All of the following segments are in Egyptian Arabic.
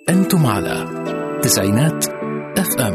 أنتم على تسعينات اف ام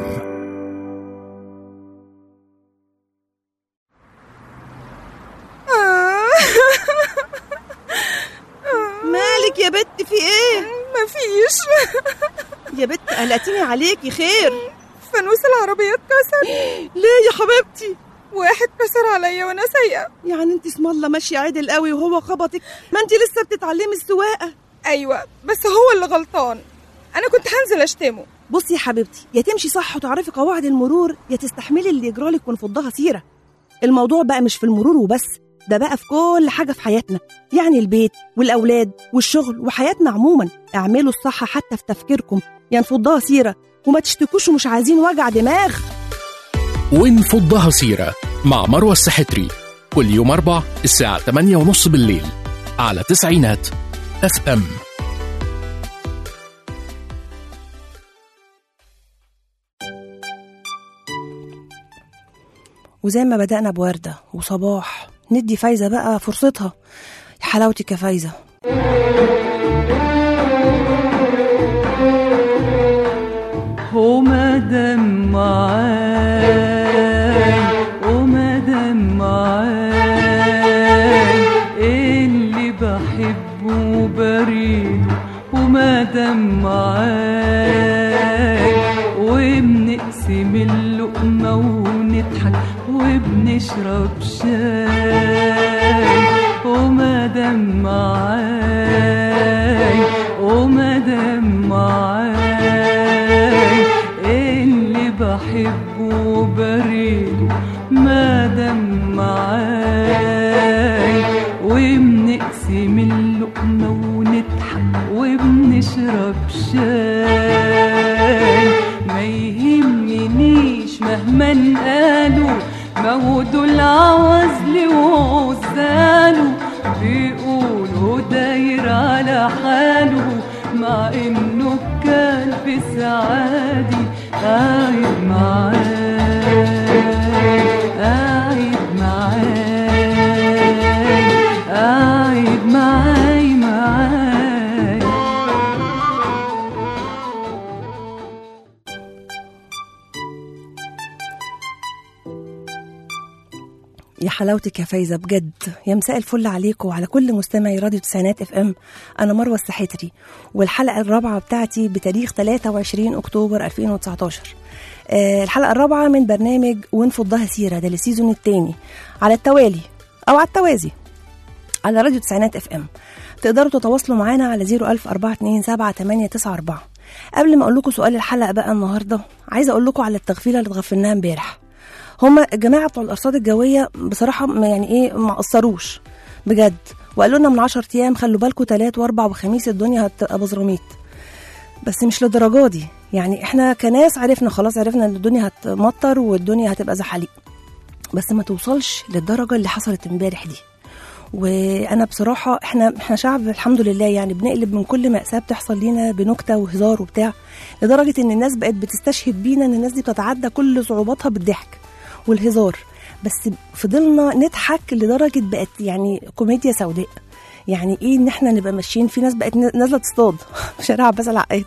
مالك يا بت في ايه مفيش يا بت قلقتيني عليكي خير فانوس العربية اتكسر ليه يا حبيبتي واحد كسر عليا وانا سايقة يعني انت اسم الله ماشيه عدل قوي وهو خبطك ما انت لسه بتتعلمي السواقه ايوه بس هو اللي غلطان انا كنت هنزل اشتمه بصي يا حبيبتي يا تمشي صح وتعرفي قواعد المرور يا تستحملي اللي يجرالك ونفضها سيره الموضوع بقى مش في المرور وبس ده بقى في كل حاجه في حياتنا يعني البيت والاولاد والشغل وحياتنا عموما اعملوا الصح حتى في تفكيركم يا نفضها سيره وما تشتكوش ومش عايزين وجع دماغ ونفضها سيرة مع مروة السحتري كل يوم أربع الساعة 8 ونص بالليل على تسعينات اف ام وزي ما بدأنا بوردة وصباح ندي فايزة بقى فرصتها يا حلاوتك يا فايزة ومدام معاي ومدام معاي اللي بحبه بريء ومدام معاي وبنقسم اللقمة ونضحك وبنشرب شاي ومدام معاي ومدام معاي اللي بحبه بريء مادام معاي وبنقسم اللقمة ونضحك وبنشرب شاي ما يهمنيش مهما قالوا ما هو دول عوزلي وعزاله بيقولوا داير على حاله مع انه كان في سعادي قاعد معاي قاعد معاي قاعد معاي معاي يا حلاوتك يا فايزة بجد يا مساء الفل عليكم وعلى كل مستمعي راديو تسعينات اف ام انا مروة السحتري والحلقة الرابعة بتاعتي بتاريخ 23 اكتوبر 2019 آه الحلقة الرابعة من برنامج ونفضها سيرة ده السيزون الثاني على التوالي او على التوازي على راديو تسعينات اف ام تقدروا تتواصلوا معانا على 01427 قبل ما اقول لكم سؤال الحلقة بقى النهاردة عايزة اقول لكم على التغفيلة اللي اتغفلناها امبارح هما الجماعه بتوع الارصاد الجويه بصراحه ما يعني ايه ما قصروش بجد وقالوا لنا من 10 ايام خلوا بالكم تلات واربع وخميس الدنيا هتبقى بزراميط بس مش للدرجه دي يعني احنا كناس عرفنا خلاص عرفنا ان الدنيا هتمطر والدنيا هتبقى زحاليق بس ما توصلش للدرجه اللي حصلت امبارح دي وانا بصراحه احنا احنا شعب الحمد لله يعني بنقلب من كل مأساة بتحصل لينا بنكته وهزار وبتاع لدرجه ان الناس بقت بتستشهد بينا ان الناس دي بتتعدى كل صعوباتها بالضحك والهزار بس فضلنا نضحك لدرجه بقت يعني كوميديا سوداء يعني ايه ان احنا نبقى ماشيين في ناس بقت نازله تصطاد في شارع عباس العقاد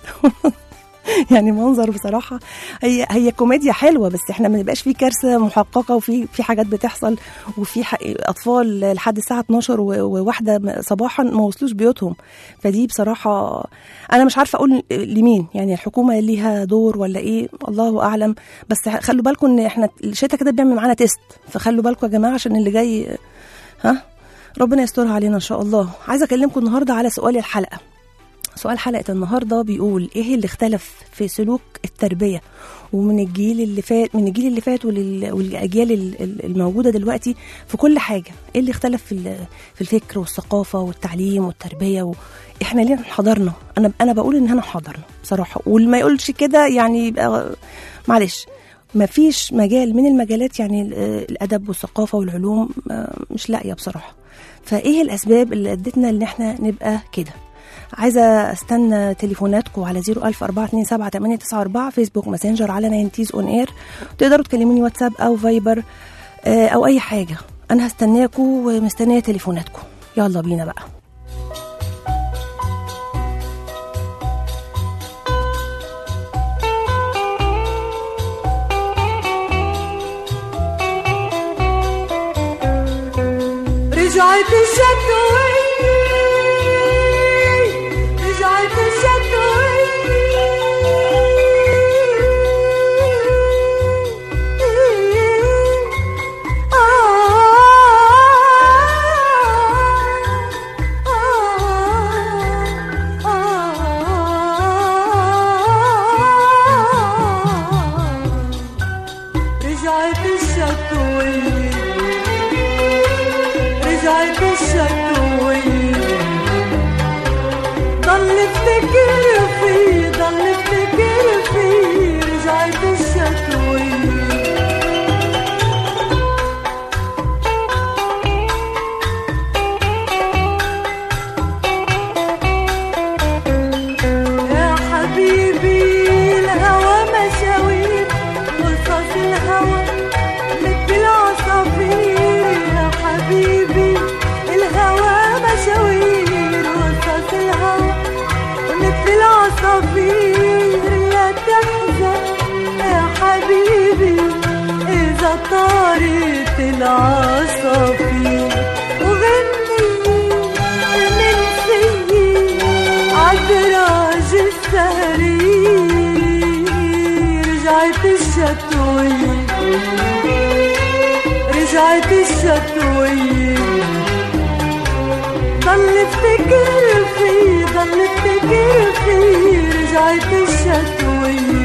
يعني منظر بصراحه هي هي كوميديا حلوه بس احنا ما نبقاش في كارثه محققه وفي في حاجات بتحصل وفي ح- اطفال لحد الساعه 12 و- وواحده صباحا ما وصلوش بيوتهم فدي بصراحه انا مش عارفه اقول لمين يعني الحكومه ليها دور ولا ايه الله اعلم بس خلوا بالكم ان احنا الشتاء كده بيعمل معانا تيست فخلوا بالكم يا جماعه عشان اللي جاي ها ربنا يسترها علينا ان شاء الله عايزه اكلمكم النهارده على سؤال الحلقه سؤال حلقة النهاردة بيقول ايه اللي اختلف في سلوك التربية ومن الجيل اللي فات من الجيل اللي فات ولل- والاجيال ال- ال- الموجودة دلوقتي في كل حاجة ايه اللي اختلف في ال- في الفكر والثقافة والتعليم والتربية و... احنا ليه انحدرنا انا انا بقول ان احنا انحدرنا بصراحة واللي ما يقولش كده يعني يبقى معلش ما فيش مجال من المجالات يعني ال- الادب والثقافة والعلوم آه، مش لاقية بصراحة فايه الاسباب اللي ادتنا ان احنا نبقى كده عايزه استنى تليفوناتكم على 010427894 فيسبوك ماسنجر على ناينتيز اون اير تقدروا تكلموني واتساب او فايبر آه، او اي حاجه انا هستناكم ومستنيه تليفوناتكم يلا بينا بقى رجعت الشتوي رجعت الشتوي رجعت الشتوي رجعت الشتوي ضل افتكر في ضل افتكر في رجعت الشتوي يا حبيبي الهوى مشاوير قصص الهوى مثل العصافير يا حبيبي الهوى مشاوير قصص الهوى مثل العصافير لا تحزن يا حبيبي إذا طارت العصافير وغني من سيي عالدراج السهري رجعت الشتوي رجعت الشتوي ضل افتكر في ضل افتكر في رجعت الشتوي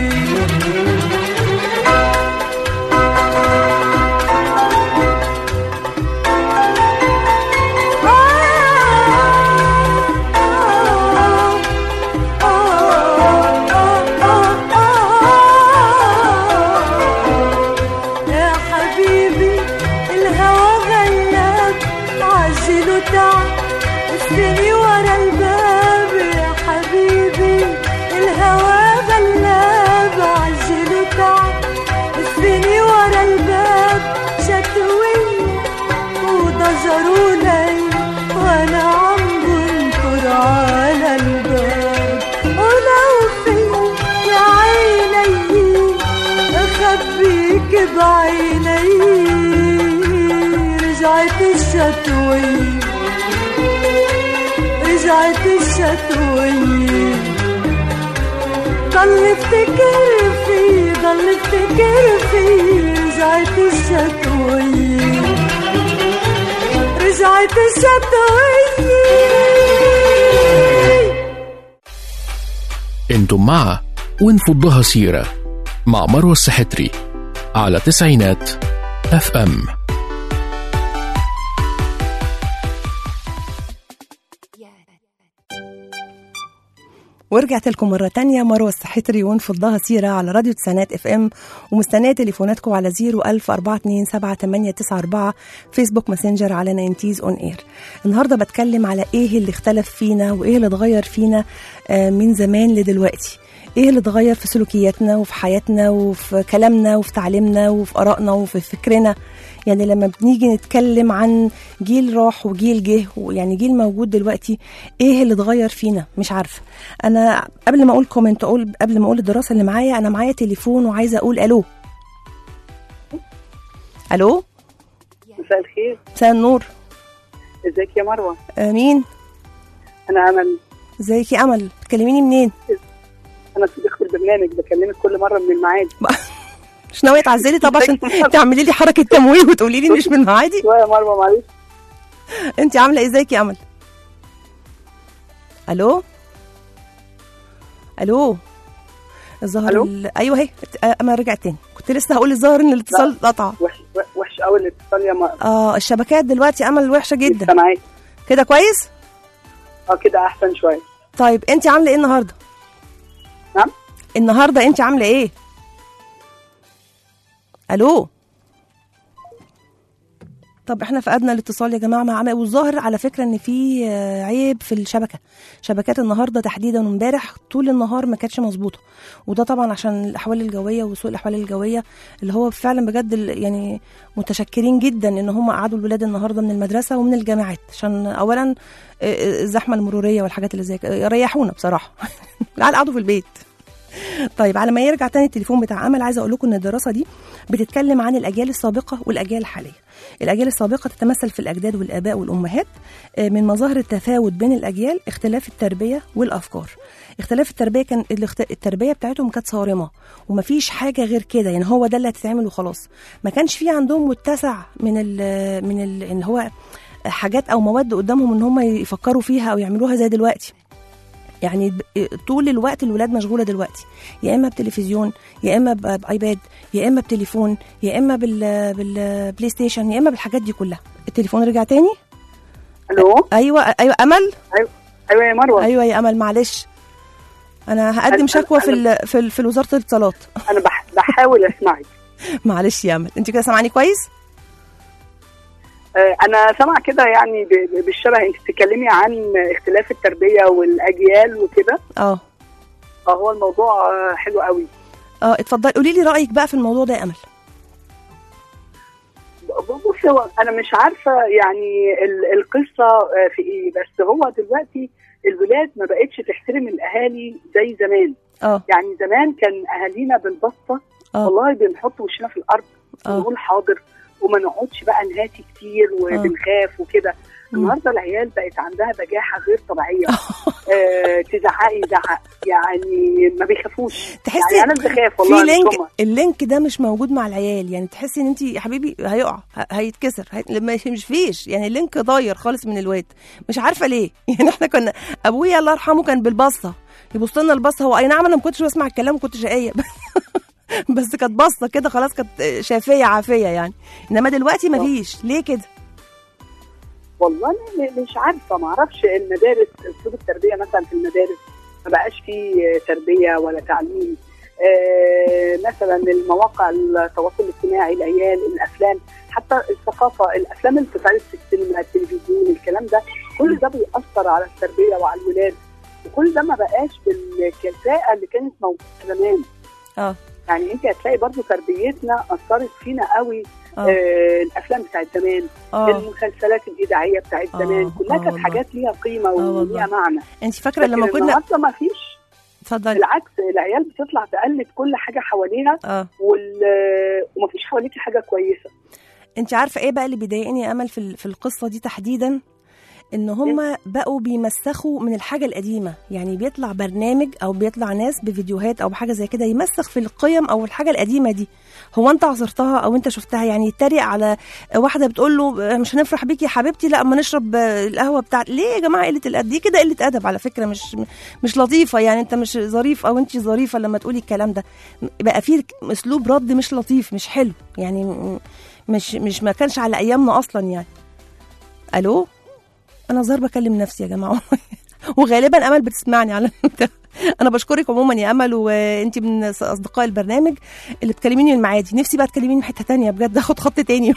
يا حبيبي الهوى غلاب عجل وتعب استني ورا الباب يا حبيبي الهوى غلاب عجل وتعب استني ورا الباب شتوي وضجر ولي وانا عم بنطر على الباب ولو في يا عيني اخبيك بعيني رجعت الشتوي رجعت الشتوي ضل افتكر في ضل افتكر في رجعت الشتوي رجعت الشتوي انتم مع ونفضها سيرة مع مروة السحتري على تسعينات اف ام ورجعت لكم مرة تانية مروة السحتري ونفضها سيرة على راديو تسعينات اف ام ومستنية تليفوناتكم على 010427894 فيسبوك ماسنجر على ناينتيز اون اير النهاردة بتكلم على ايه اللي اختلف فينا وايه اللي اتغير فينا آه، من زمان لدلوقتي ايه اللي اتغير في سلوكياتنا وفي حياتنا وفي كلامنا وفي تعليمنا وفي ارائنا وفي فكرنا يعني لما بنيجي نتكلم عن جيل راح وجيل جه ويعني جيل موجود دلوقتي ايه اللي اتغير فينا مش عارفه انا قبل ما اقول كومنت اقول قبل ما اقول الدراسه اللي معايا انا معايا تليفون وعايزه اقول الو الو مساء الخير مساء النور ازيك يا مروه آه، مين انا امل ازيك يا امل تكلميني منين انا صديقه البرنامج بكلمك كل مره من المعادي مش ناويه تعزلي طب عشان تعملي لي حركه تمويه وتقولي لي مش من معادي شويه يا مروه معلش انت عامله ايه ازيك يا امل الو الو الظاهر ألو؟ ال... ايوه اهي آه، اما رجعت تاني كنت لسه هقول الظاهر ان الاتصال قطع وحش وحش قوي الاتصال يا مروه اه الشبكات دلوقتي امل وحشه جدا سامعاك كده كويس اه كده احسن شويه طيب انت عامله ايه النهارده نعم النهارده انت عامله ايه الو طب احنا فقدنا الاتصال يا جماعه مع عمل والظاهر على فكره ان في آه، عيب في الشبكه شبكات النهارده تحديدا وامبارح طول النهار ما كانتش مظبوطه وده طبعا عشان الاحوال الجويه وسوء الاحوال الجويه اللي هو فعلا بجد ال- يعني متشكرين جدا ان هم قعدوا الولاد النهارده من المدرسه ومن الجامعات عشان اولا آه، الزحمه المروريه والحاجات اللي زي كده ريحونا بصراحه العيال قعدوا في البيت طيب على ما يرجع تاني التليفون بتاع امل عايزه اقول لكم ان الدراسه دي بتتكلم عن الاجيال السابقه والاجيال الحاليه الاجيال السابقه تتمثل في الاجداد والاباء والامهات آه، من مظاهر التفاوت بين الاجيال اختلاف التربيه والافكار اختلاف التربيه كان الاخت- التربيه بتاعتهم كانت صارمه ومفيش حاجه غير كده يعني هو ده اللي هتتعمل وخلاص ما كانش في عندهم متسع من ال من ال ان هو حاجات او مواد قدامهم ان هم يفكروا فيها او يعملوها زي دلوقتي يعني ب- طول الوقت الولاد مشغوله دلوقتي يا اما بتلفزيون يا اما ب- بايباد يا اما بتليفون يا اما بال بالبلاي ستيشن يا اما بالحاجات دي كلها التليفون رجع تاني الو ايوه ايوه امل ايوه ايوه يا مروه ايوه يا امل معلش انا هقدم أنا- شكوى في أنا- ال في ال في وزاره الاتصالات انا بح... بحاول اسمعك معلش يا امل انت كده سامعاني كويس آه، انا سامعه كده يعني ب... ب- بالشبه انت بتتكلمي عن اختلاف التربيه والاجيال وكده اه اه هو الموضوع آه، حلو قوي اه اتفضلي قولي لي رايك بقى في الموضوع ده يا امل بص هو انا مش عارفه يعني ال- القصه آه، في ايه بس هو دلوقتي الولاد ما بقتش تحترم الاهالي زي زمان اه يعني زمان كان اهالينا بالبسطه اه والله بنحط وشنا في الارض اه ونقول حاضر وما نقعدش بقى نهاتي كتير وبنخاف وكده مم. النهارده العيال بقت عندها بجاحه غير طبيعيه آه تزعقي زعق يعني ما بيخافوش تحسي يعني انا اللي بخاف في والله مش لينك هما. اللينك ده مش موجود مع العيال يعني تحسي ان انت يا حبيبي هيقع ه- هيتكسر هي... لما مش فيش يعني اللينك ضاير خالص من الواد مش عارفه ليه يعني احنا كنا ابويا الله يرحمه كان بالبصه يبص لنا البصه هو اي نعم انا ما كنتش بسمع الكلام وكنت شقيه بس كانت بصه كده خلاص كانت شافيه عافيه يعني انما دلوقتي مفيش ليه كده والله انا م- مش عارفه ما اعرفش المدارس اسلوب التربيه مثلا في المدارس ما بقاش فيه تربيه ولا تعليم آه مثلا المواقع التواصل الاجتماعي العيال الافلام حتى الثقافه الافلام اللي بتتعرض في السينما التلفزيون الكلام ده كل ده بيأثر على التربيه وعلى الولاد وكل ده ما بقاش بالكفاءه اللي كانت موجوده زمان اه يعني انت هتلاقي برضو تربيتنا اثرت فينا قوي اه آه الافلام بتاعت زمان اه المسلسلات الاذاعيه بتاعت آه، زمان كلها آه كانت والله. حاجات ليها قيمه والله. وليها معنى انت فاكره لما لكن كنا النهارده ما فيش اتفضلي بالعكس العيال بتطلع تقلد كل حاجه حواليها اه وال... وما فيش حواليكي حاجه كويسه انت عارفه ايه بقى اللي بيضايقني يا امل في ال- في القصه دي تحديدا ان هم بقوا بيمسخوا من الحاجه القديمه يعني بيطلع برنامج او بيطلع ناس بفيديوهات او بحاجه زي كده يمسخ في القيم او الحاجه القديمه دي هو انت عصرتها او انت شفتها يعني يتريق على واحده بتقول له مش هنفرح بيكي يا حبيبتي لا اما نشرب القهوه بتاعت ليه يا جماعه قله الادب دي كده قله ادب على فكره مش مش لطيفه يعني انت مش ظريف او انت ظريفه لما تقولي الكلام ده بقى في اسلوب رد مش لطيف مش حلو يعني م- مش مش ما كانش على ايامنا اصلا يعني الو انا ظاهر بكلم نفسي يا جماعه وغالبا امل بتسمعني على انا بشكرك عموما يا امل وانت من اصدقاء البرنامج اللي بتكلميني من المعادي نفسي بقى تكلميني من حته تانية بجد اخد خط تاني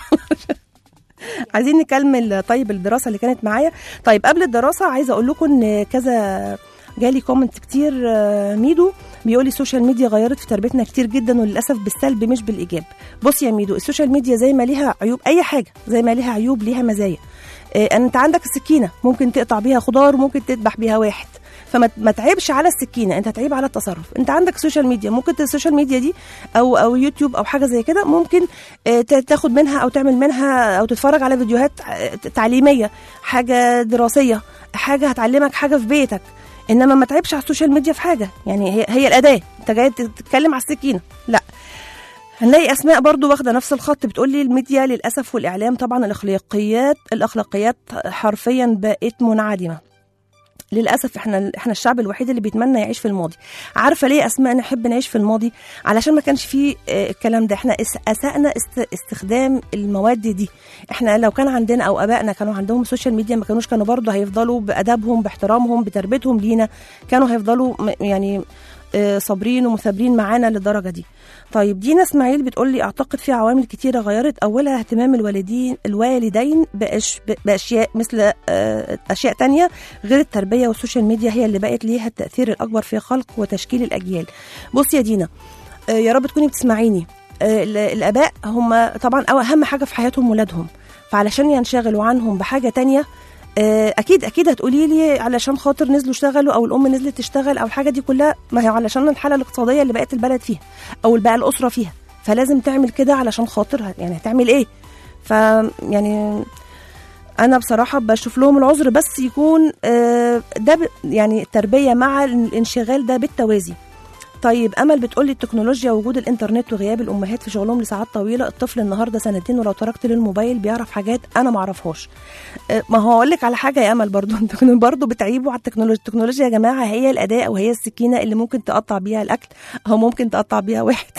عايزين نكمل طيب الدراسه اللي كانت معايا طيب قبل الدراسه عايزه اقول لكم ان كذا جالي كومنت كتير آه، ميدو بيقول لي السوشيال ميديا غيرت في تربيتنا كتير جدا وللاسف بالسلب مش بالايجاب بص يا ميدو السوشيال ميديا زي ما ليها عيوب اي حاجه زي ما ليها عيوب ليها مزايا آه، انت عندك السكينه ممكن تقطع بيها خضار وممكن تذبح بيها واحد فما ما تعيبش على السكينه انت تعيب على التصرف انت عندك السوشيال ميديا ممكن السوشيال ميديا دي او او يوتيوب او حاجه زي كده ممكن آه، تا- تاخد منها او تعمل منها او تتفرج على فيديوهات آه، تعليميه حاجه دراسيه حاجه هتعلمك حاجه في بيتك انما ما تعيبش على السوشيال ميديا في حاجه يعني هي هي الاداه انت جاي تتكلم على السكينه لا هنلاقي اسماء برضو واخده نفس الخط بتقول لي الميديا للاسف والاعلام طبعا الاخلاقيات الاخلاقيات حرفيا بقت منعدمه للاسف احنا احنا الشعب الوحيد اللي بيتمنى يعيش في الماضي عارفه ليه اسماء نحب نعيش في الماضي علشان ما كانش فيه آه، الكلام ده احنا اس- اسأنا است- استخدام المواد دي احنا لو كان عندنا او ابائنا كانوا عندهم سوشيال ميديا ما كانوش كانوا برضه هيفضلوا بادبهم باحترامهم بتربيتهم لينا كانوا هيفضلوا م- يعني آه، صابرين ومثابرين معانا للدرجه دي طيب دينا اسماعيل بتقول لي اعتقد في عوامل كتيره غيرت اولها اهتمام الوالدين الوالدين بأش باشياء مثل آه، اشياء تانية غير التربيه والسوشيال ميديا هي اللي بقت ليها التاثير الاكبر في خلق وتشكيل الاجيال بصي يا دينا آه، يا رب تكوني بتسمعيني آه، ال- الاباء هم طبعا أو اهم حاجه في حياتهم ولادهم فعلشان ينشغلوا عنهم بحاجه تانية آه، اكيد اكيد هتقولي لي علشان خاطر نزلوا اشتغلوا او الام نزلت تشتغل او الحاجه دي كلها ما هي علشان الحاله الاقتصاديه اللي بقت البلد فيها او اللي بقى الاسره فيها فلازم تعمل كده علشان خاطر ه- يعني هتعمل ايه ف يعني انا بصراحه بشوف لهم العذر بس يكون آه، ده ب- يعني التربيه مع الانشغال ده بالتوازي طيب امل بتقولي التكنولوجيا وجود الانترنت وغياب الامهات في شغلهم لساعات طويله الطفل النهارده سنتين ولو تركت للموبايل بيعرف حاجات انا ما اعرفهاش آه، ما هو اقول لك على حاجه يا امل برضو انتوا برضو بتعيبوا على التكنولوجيا التكنولوجيا يا جماعه هي الاداه او هي السكينه اللي ممكن تقطع بيها الاكل او ممكن تقطع بيها واحد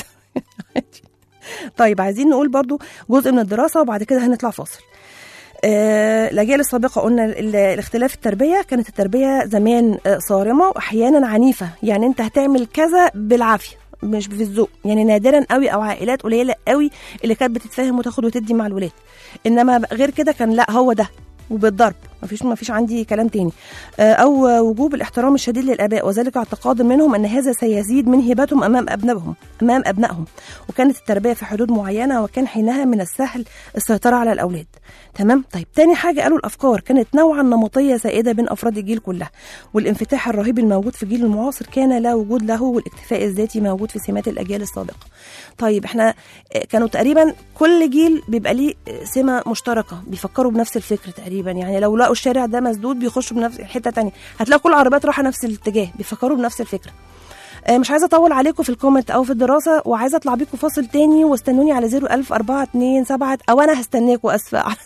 طيب عايزين نقول برضو جزء من الدراسه وبعد كده هنطلع فاصل آه، الاجيال السابقه قلنا ال- الاختلاف التربيه كانت التربيه زمان آه، صارمه واحيانا عنيفه يعني انت هتعمل كذا بالعافيه مش بالذوق يعني نادرا قوي او عائلات قليله قوي اللي كانت بتتفاهم وتاخد وتدي مع الولاد انما غير كده كان لا هو ده وبالضرب مفيش مفيش عندي كلام تاني آه، او وجوب الاحترام الشديد للاباء وذلك اعتقاد منهم ان هذا سيزيد من هبتهم امام ابنائهم امام ابنائهم وكانت التربيه في حدود معينه وكان حينها من السهل السيطره على الاولاد تمام طيب تاني حاجه قالوا الافكار كانت نوعا نمطيه سائده بين افراد الجيل كلها والانفتاح الرهيب الموجود في الجيل المعاصر كان لا وجود له والاكتفاء الذاتي موجود في سمات الاجيال السابقه طيب احنا آه، كانوا تقريبا كل جيل بيبقى ليه آه، سمه مشتركه بيفكروا بنفس الفكر تقريبا يعني لو لقوا الشارع ده مسدود بيخشوا بنفس حته تانية هتلاقوا كل العربيات رايحه نفس الاتجاه بيفكروا بنفس الفكره آه، مش عايزه اطول عليكم في الكومنت او في الدراسه وعايزه اطلع بيكم فاصل تاني واستنوني على 01042 او انا هستناكم اسفه على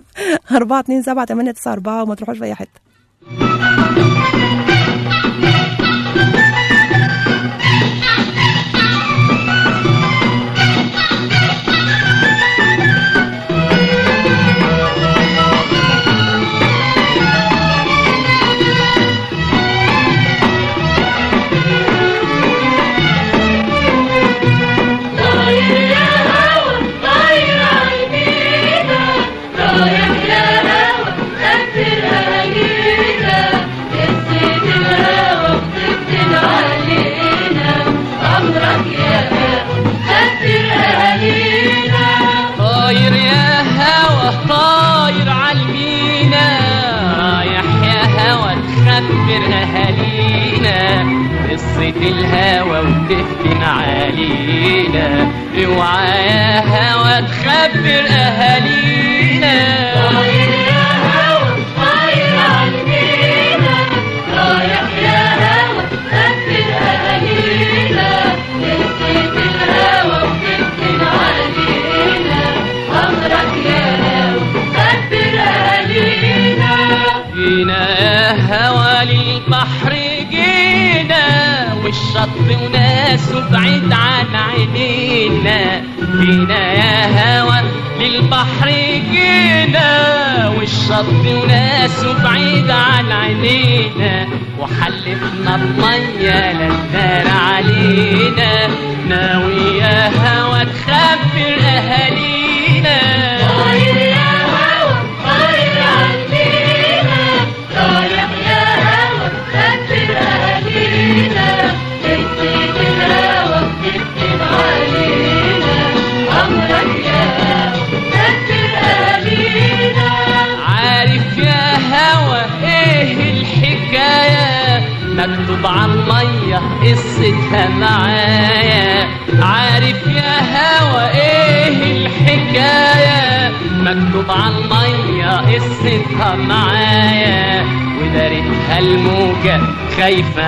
042 وما تروحوش في اي حته طاير يا هوا طاير عالمينا رايح يا هوا تخبر اهالينا قصة الهوى وتفتن علينا اوعى يا هوا تخبر اهالينا طاير يا هوا طاير عالمينا رايح يا هوا تخبر اهالينا قصة الهوى وتفتن علينا امرك يا هوا خبر اهالينا جينا يا هوا للبحر جينا والشط وناسه بعيد عن عينينا جينا يا هوا للبحر جينا والشط وناسه بعيد عن عينينا وحلفنا المية للدار علينا ناوي يا هوا تخبر اهالينا طاير يا هوا طاير علينا رايح يا هوا خبر اهالينا تكتب الهوا وتكتب علينا امرك يا هوا خبر اهالينا عارف يا هوا ايه الحكايه مكتوب على المية قصتها معايا عارف يا هوا ايه الحكاية مكتوب على المية قصتها معايا ودارتها الموجة خايفة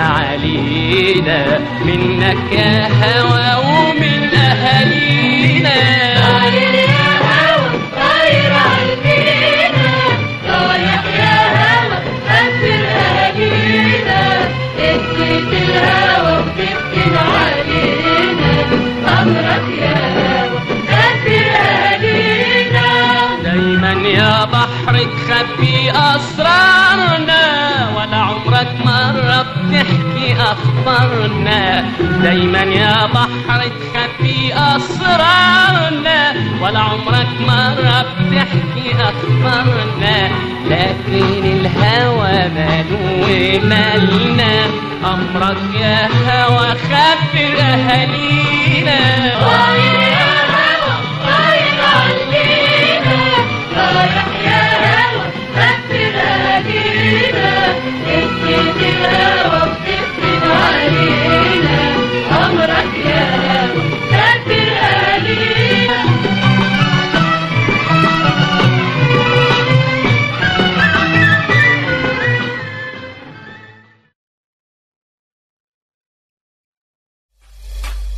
علينا منك يا هوا ومن أهالينا طاير يا هوا طاير علينا رايح يا هوا خبر أهالينا اديت الهوا وبتكتب علينا أمرك يا هوا خبر أهالينا دايما يا بحر تخبي أسرارنا ولا عمرك مرة بتحكي أخبارنا دايما يا بحر تخبي أسرارنا ولا عمرك مرة بتحكي أخبارنا لكن الهوى ماله مالنا أمرك يا هوى خبر أهالينا طاير يا هوى طاير علينا رايح يا هوى خبر أهالينا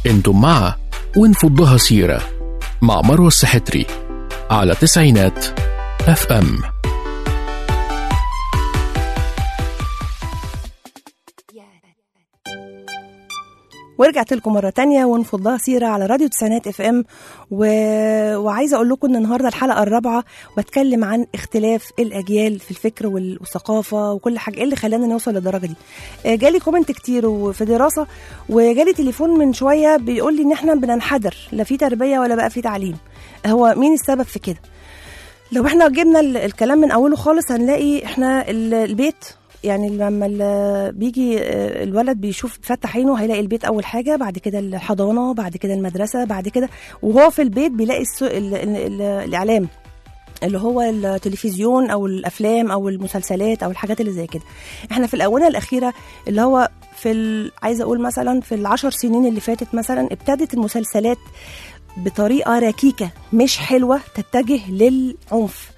انتم مع ونفضها سيرة مع مروة السحتري على تسعينات اف ام ورجعت لكم مرة تانية ونفضها سيرة على راديو تسعينات اف ام و... وعايزة اقول لكم ان النهاردة الحلقة الرابعة بتكلم عن اختلاف الاجيال في الفكر وال- والثقافة وكل حاجة ايه اللي خلانا نوصل للدرجة دي آه، جالي كومنت كتير وفي دراسة وجالي تليفون من شوية بيقول لي ان احنا بننحدر لا في تربية ولا بقى في تعليم هو مين السبب في كده لو احنا جبنا ال- الكلام من اوله خالص هنلاقي احنا ال- البيت يعني لما ال- بيجي آه، الولد بيشوف فتح عينه هيلاقي البيت اول حاجه بعد كده الحضانه بعد كده المدرسه بعد كده وهو في البيت بيلاقي الس- ال- ال- ال- الاعلام اللي هو التلفزيون او الافلام او المسلسلات او الحاجات اللي زي كده احنا في الاونه الاخيره اللي هو في ال- عايزه اقول مثلا في العشر سنين اللي فاتت مثلا ابتدت المسلسلات بطريقه ركيكه مش حلوه تتجه للعنف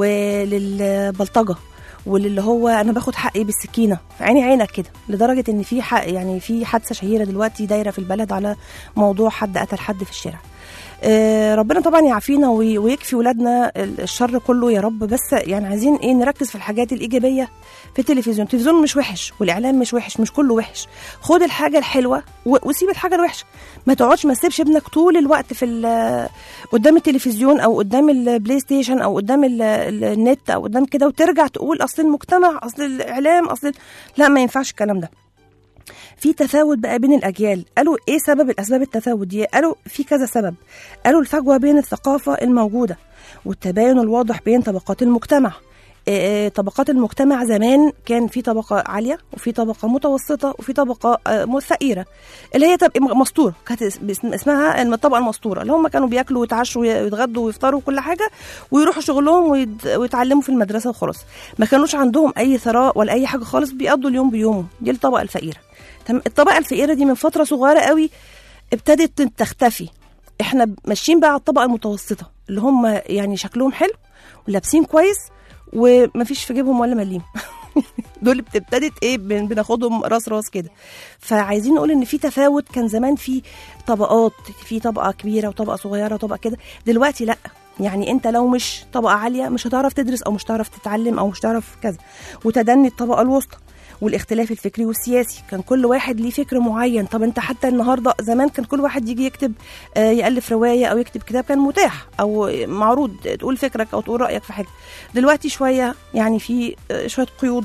وللبلطجه وللي هو انا باخد حقي بالسكينه في عيني عينك كده لدرجه ان في حق يعني في حادثه شهيره دلوقتي دايره في البلد على موضوع حد قتل حد في الشارع آه، ربنا طبعا يعافينا وي- ويكفي ولادنا الشر كله يا رب بس يعني عايزين ايه نركز في الحاجات الايجابيه في التلفزيون التلفزيون مش وحش والاعلام مش وحش مش كله وحش خد الحاجه الحلوه و- وسيب الحاجه الوحشه ما تقعدش ما تسيبش ابنك طول الوقت في ال- قدام التلفزيون او قدام البلاي ستيشن او قدام ال- ال- النت او قدام كده وترجع تقول اصل المجتمع اصل الاعلام اصل لا ما ينفعش الكلام ده في تفاوت بقى بين الاجيال قالوا ايه سبب الاسباب التفاوت دي قالوا في كذا سبب قالوا الفجوه بين الثقافه الموجوده والتباين الواضح بين طبقات المجتمع آه، آه، طبقات المجتمع زمان كان في طبقه عاليه وفي طبقه متوسطه وفي طبقه آه، فقيره اللي هي تبقى مسطوره كانت اس- باسم- اسمها الطبقه المسطوره اللي هم كانوا بياكلوا ويتعشوا ويتغدوا ويفطروا وكل حاجه ويروحوا شغلهم ويد- ويتعلموا في المدرسه وخلاص ما كانوش عندهم اي ثراء ولا اي حاجه خالص بيقضوا اليوم بيومه دي الطبقه الفقيره تمام الطبقه الفقيره دي من فتره صغيره قوي ابتدت تختفي احنا ماشيين بقى على الطبقه المتوسطه اللي هم يعني شكلهم حلو ولابسين كويس ومفيش في جيبهم ولا مليم دول ابتدت ايه بن- بناخدهم راس راس كده فعايزين نقول ان في تفاوت كان زمان في طبقات في طبقه كبيره وطبقه صغيره وطبقه كده دلوقتي لا يعني انت لو مش طبقه عاليه مش هتعرف تدرس او مش هتعرف تتعلم او مش هتعرف كذا وتدني الطبقه الوسطى والاختلاف الفكري والسياسي كان كل واحد ليه فكر معين طب انت حتى النهارده زمان كان كل واحد يجي يكتب آه، يالف روايه او يكتب كتاب كان متاح او معروض تقول فكرك او تقول رايك في حاجه دلوقتي شويه يعني في آه، شويه قيود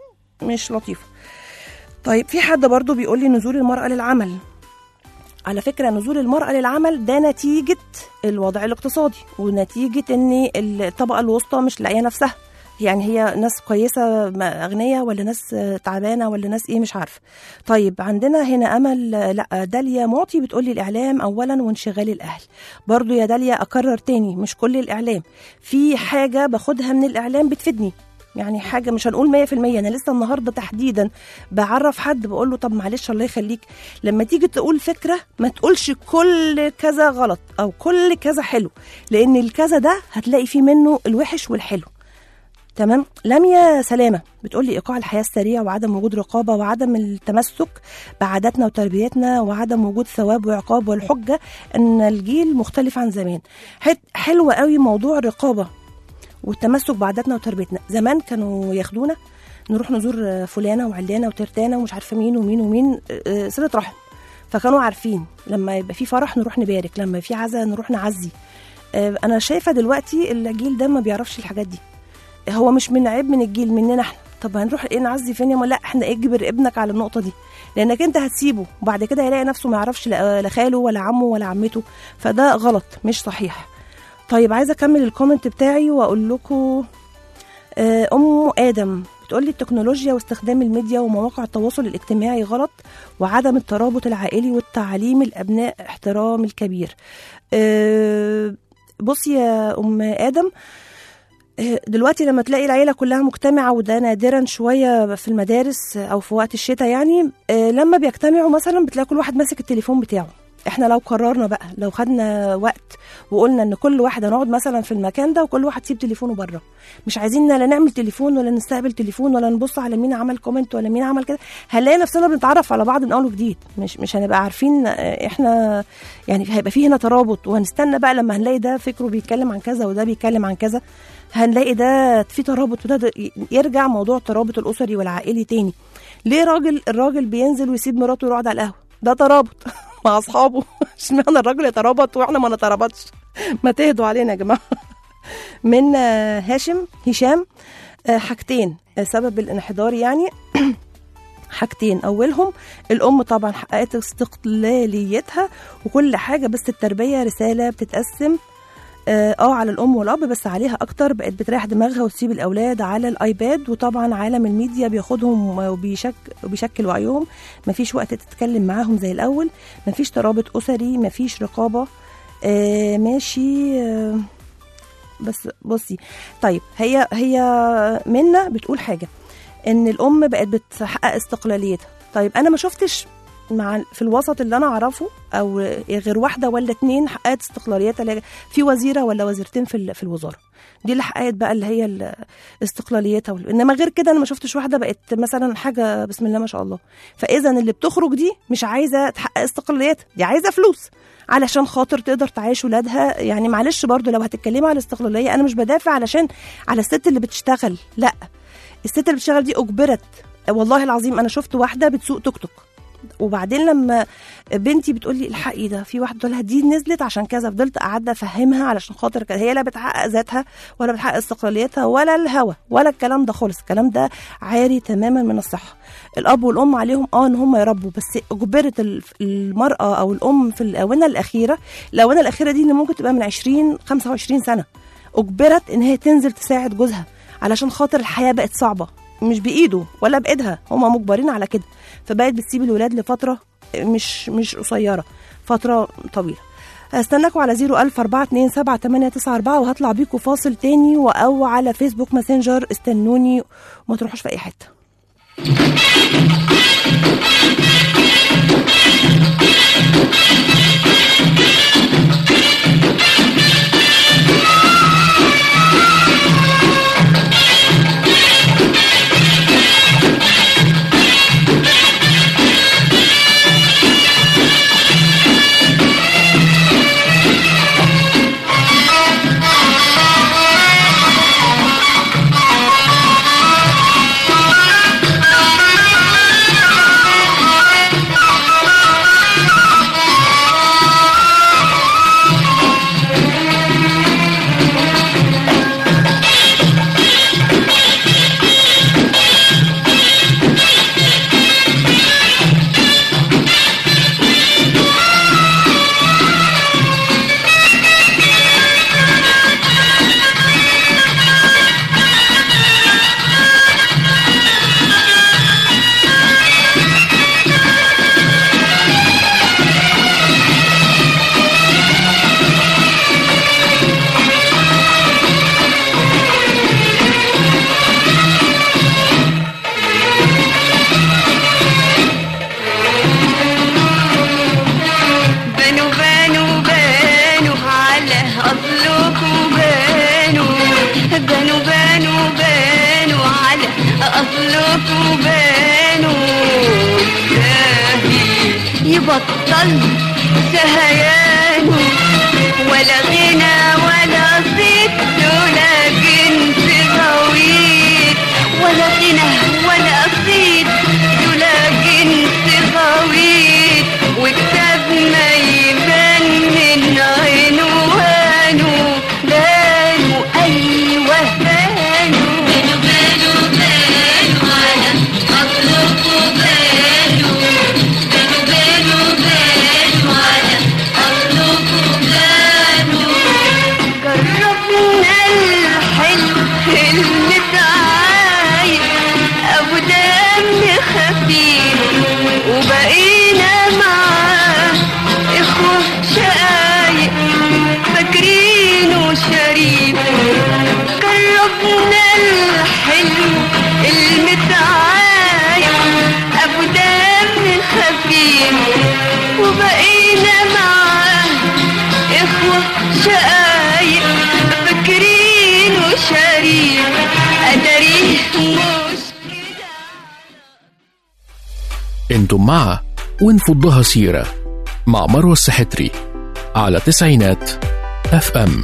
مش لطيفه طيب في حد برضو بيقول لي نزول المرأة للعمل على فكرة نزول المرأة للعمل ده نتيجة الوضع الاقتصادي ونتيجة ان الطبقة الوسطى مش لاقية نفسها يعني هي ناس كويسة ما- أغنياء ولا ناس آه، تعبانة ولا ناس إيه مش عارفة طيب عندنا هنا أمل آه، لا داليا معطي بتقولي الإعلام أولا وانشغال الأهل برضو يا داليا أكرر تاني مش كل الإعلام في حاجة باخدها من الإعلام بتفيدني يعني حاجة مش هنقول 100% أنا لسه النهاردة تحديدا بعرف حد بقول له طب معلش الله يخليك لما تيجي تقول فكرة ما تقولش كل كذا غلط أو كل كذا حلو لأن الكذا ده هتلاقي فيه منه الوحش والحلو تمام لميا سلامة بتقولي إيقاع الحياة السريع وعدم وجود رقابة وعدم التمسك بعاداتنا وتربيتنا وعدم وجود ثواب وعقاب والحجة أن الجيل مختلف عن زمان حت- حلوة قوي موضوع الرقابة والتمسك بعاداتنا وتربيتنا زمان كانوا ياخدونا نروح نزور فلانة وعلانة وترتانة ومش عارفة مين ومين ومين آه، صلة رحم فكانوا عارفين لما يبقى في فرح نروح نبارك لما في عزا نروح نعزي آه، انا شايفه دلوقتي الجيل ده ما بيعرفش الحاجات دي هو مش من عيب من الجيل مننا احنا طب هنروح ايه نعزي فين يا ما لا احنا اجبر ابنك على النقطه دي لانك انت هتسيبه وبعد كده هيلاقي نفسه ما يعرفش لا لا خاله ولا عمه ولا عمته فده غلط مش صحيح طيب عايزه اكمل الكومنت بتاعي واقول لكم آه، ام ادم بتقول لي التكنولوجيا واستخدام الميديا ومواقع التواصل الاجتماعي غلط وعدم الترابط العائلي والتعليم الابناء احترام الكبير آه، بصي يا ام ادم آه، دلوقتي لما تلاقي العيله كلها مجتمعه وده نادرا شويه في المدارس او في وقت الشتاء يعني آه، لما بيجتمعوا مثلا بتلاقي كل واحد ماسك التليفون بتاعه احنا لو قررنا بقى لو خدنا وقت وقلنا ان كل واحد هنقعد مثلا في المكان ده وكل واحد يسيب تليفونه بره مش عايزين لا نعمل تليفون ولا نستقبل تليفون ولا نبص على مين عمل كومنت ولا مين عمل كده هنلاقي نفسنا بنتعرف على بعض من اول وجديد مش مش هنبقى عارفين آه، احنا يعني هيبقى فيه هنا ترابط وهنستنى بقى لما هنلاقي ده فكره بيتكلم عن كذا وده بيتكلم عن كذا هنلاقي ده في ترابط وده ده يرجع موضوع الترابط الاسري والعائلي تاني ليه راجل الراجل بينزل ويسيب مراته ويقعد على القهوه ده ترابط مع اصحابه اشمعنى الراجل يترابط واحنا ما نترابطش ما تهدوا علينا يا جماعه من آه، هاشم هشام آه، حاجتين آه، سبب الانحدار يعني حاجتين اولهم الام طبعا حققت استقلاليتها وكل حاجه بس التربيه رساله بتتقسم اه آه، على الام والاب بس عليها اكتر بقت بتريح دماغها وتسيب الاولاد على الايباد وطبعا عالم الميديا بياخدهم وبيشك وبيشكل وعيهم مفيش وقت تتكلم معاهم زي الاول مفيش ترابط اسري مفيش رقابه آه ماشي آه بس بصي طيب هي هي منا بتقول حاجه ان الام بقت بتحقق استقلاليتها طيب انا ما شفتش مع في الوسط اللي انا اعرفه او غير واحده ولا اتنين حققت استقلاليتها اللي هي في وزيره ولا وزيرتين في ال- في الوزاره دي اللي حققت بقى اللي هي ال- استقلاليتها وال- انما غير كده انا ما شفتش واحده بقت مثلا حاجه بسم الله ما شاء الله فاذا اللي بتخرج دي مش عايزه تحقق استقلاليتها دي عايزه فلوس علشان خاطر تقدر تعيش ولادها يعني معلش برضو لو هتتكلمي على الاستقلاليه انا مش بدافع علشان على الست اللي بتشتغل لا الست اللي بتشتغل دي اجبرت والله العظيم انا شفت واحده بتسوق توك توك وبعدين لما بنتي بتقول لي الحقي ده في واحده تقول لها دي نزلت عشان كذا فضلت قاعده افهمها علشان خاطر كده هي لا بتحقق ذاتها ولا بتحقق استقلاليتها ولا الهوى ولا الكلام ده خالص الكلام ده عاري تماما من الصحه الاب والام عليهم اه ان هم يربوا بس اجبرت ال- المراه او الام في الاونه الاخيره الاونه الاخيره دي اللي ممكن تبقى من 20 25 سنه اجبرت ان هي تنزل تساعد جوزها علشان خاطر الحياه بقت صعبه مش بايده ولا بايدها هما مجبرين على كده فبقت بتسيب الولاد لفتره مش مش قصيره فتره طويله هستناكم على 010427894 وهطلع بيكم فاصل تاني و- او على فيسبوك ماسنجر استنوني وما تروحوش في اي حته بنوا بنوا بنوا على أصلكم بنوا بنوا بنوا بنوا على أصلكم بنوا ساهي يبطل سهيانه ولا غنى ولا صيت ولا جنس غويت ولا غنى ولا صيت ولا جنس غويت وكتاب ما يبان من عنوانه بانوا أيوه بانوا بانوا بانوا بانوا على أصلكم بانوا بانوا بانوا بانوا على أصلكم بانوا جربنا الحلو المتعايش انتم مع ونفضها سيرة مع مروة السحتري على تسعينات اف ام